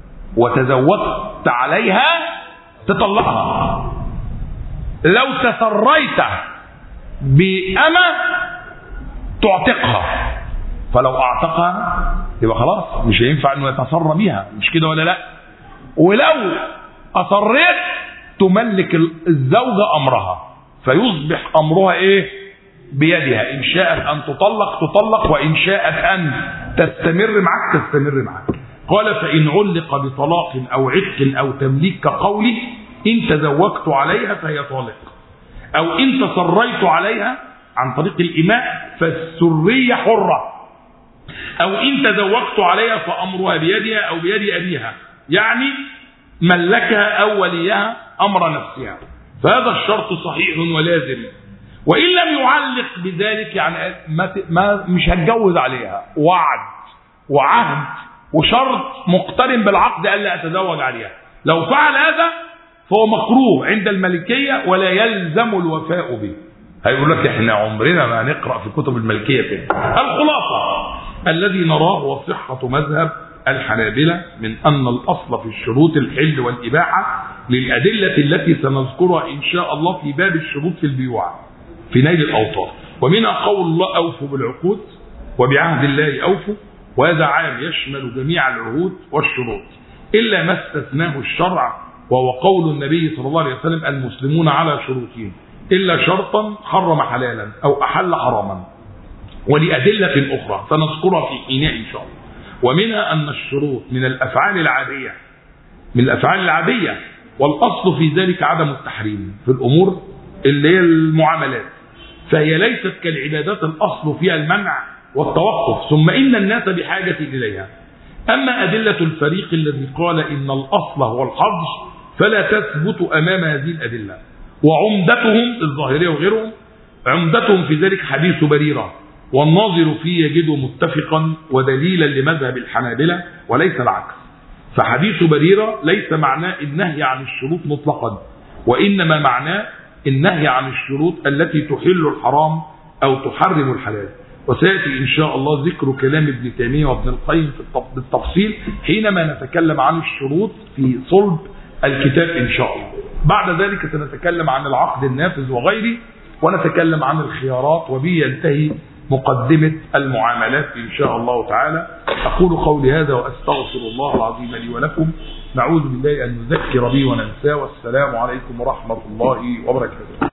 وتزوجت عليها تطلقها لو تسريت بأمة تعتقها فلو اعتقها يبقى خلاص مش هينفع انه يتسرى بيها مش كده ولا لا ولو اصريت تملك الزوجه امرها فيصبح امرها ايه بيدها ان شاءت ان تطلق تطلق وان شاءت ان تستمر معك تستمر معك قال فان علق بطلاق او عتق او تمليك كقوله ان تزوجت عليها فهي طالق أو إن تصريت عليها عن طريق الإماء فالسرية حرة أو إن تزوجت عليها فأمرها بيدها أو بيد أبيها يعني ملكها أو وليها أمر نفسها فهذا الشرط صحيح ولازم وإن لم يعلق بذلك يعني ما, ما مش هتجوز عليها وعد وعهد وشرط مقترن بالعقد ألا أتزوج عليها لو فعل هذا فهو مكروه عند الملكية ولا يلزم الوفاء به هيقول لك احنا عمرنا ما هنقرأ في كتب الملكية تاني الخلاصة الذي نراه هو صحة مذهب الحنابلة من أن الأصل في الشروط الحل والإباحة للأدلة التي سنذكرها إن شاء الله في باب الشروط في البيوع في نيل الأوطار ومنها قول الله أوفوا بالعقود وبعهد الله أوفوا وهذا عام يشمل جميع العهود والشروط إلا ما استثناه الشرع وهو قول النبي صلى الله عليه وسلم المسلمون على شروطهم إلا شرطا حرم حلالا أو أحل حراما ولأدلة أخرى سنذكرها في حينها إن شاء الله ومنها أن الشروط من الأفعال العادية من الأفعال العادية والأصل في ذلك عدم التحريم في الأمور اللي هي المعاملات فهي ليست كالعبادات الأصل فيها المنع والتوقف ثم إن الناس بحاجة إليها أما أدلة الفريق الذي قال إن الأصل هو الحظ فلا تثبت أمام هذه الأدلة وعمدتهم الظاهرية وغيرهم عمدتهم في ذلك حديث بريرة والناظر فيه يجده متفقا ودليلا لمذهب الحنابلة وليس العكس فحديث بريرة ليس معناه النهي عن الشروط مطلقا وإنما معناه النهي عن الشروط التي تحل الحرام أو تحرم الحلال وسيأتي إن شاء الله ذكر كلام ابن تيمية وابن القيم بالتفصيل حينما نتكلم عن الشروط في صلب الكتاب إن شاء الله بعد ذلك سنتكلم عن العقد النافذ وغيره ونتكلم عن الخيارات وبه ينتهي مقدمة المعاملات إن شاء الله تعالى أقول قولي هذا وأستغفر الله العظيم لي ولكم نعوذ بالله أن نذكر به وننساه والسلام عليكم ورحمة الله وبركاته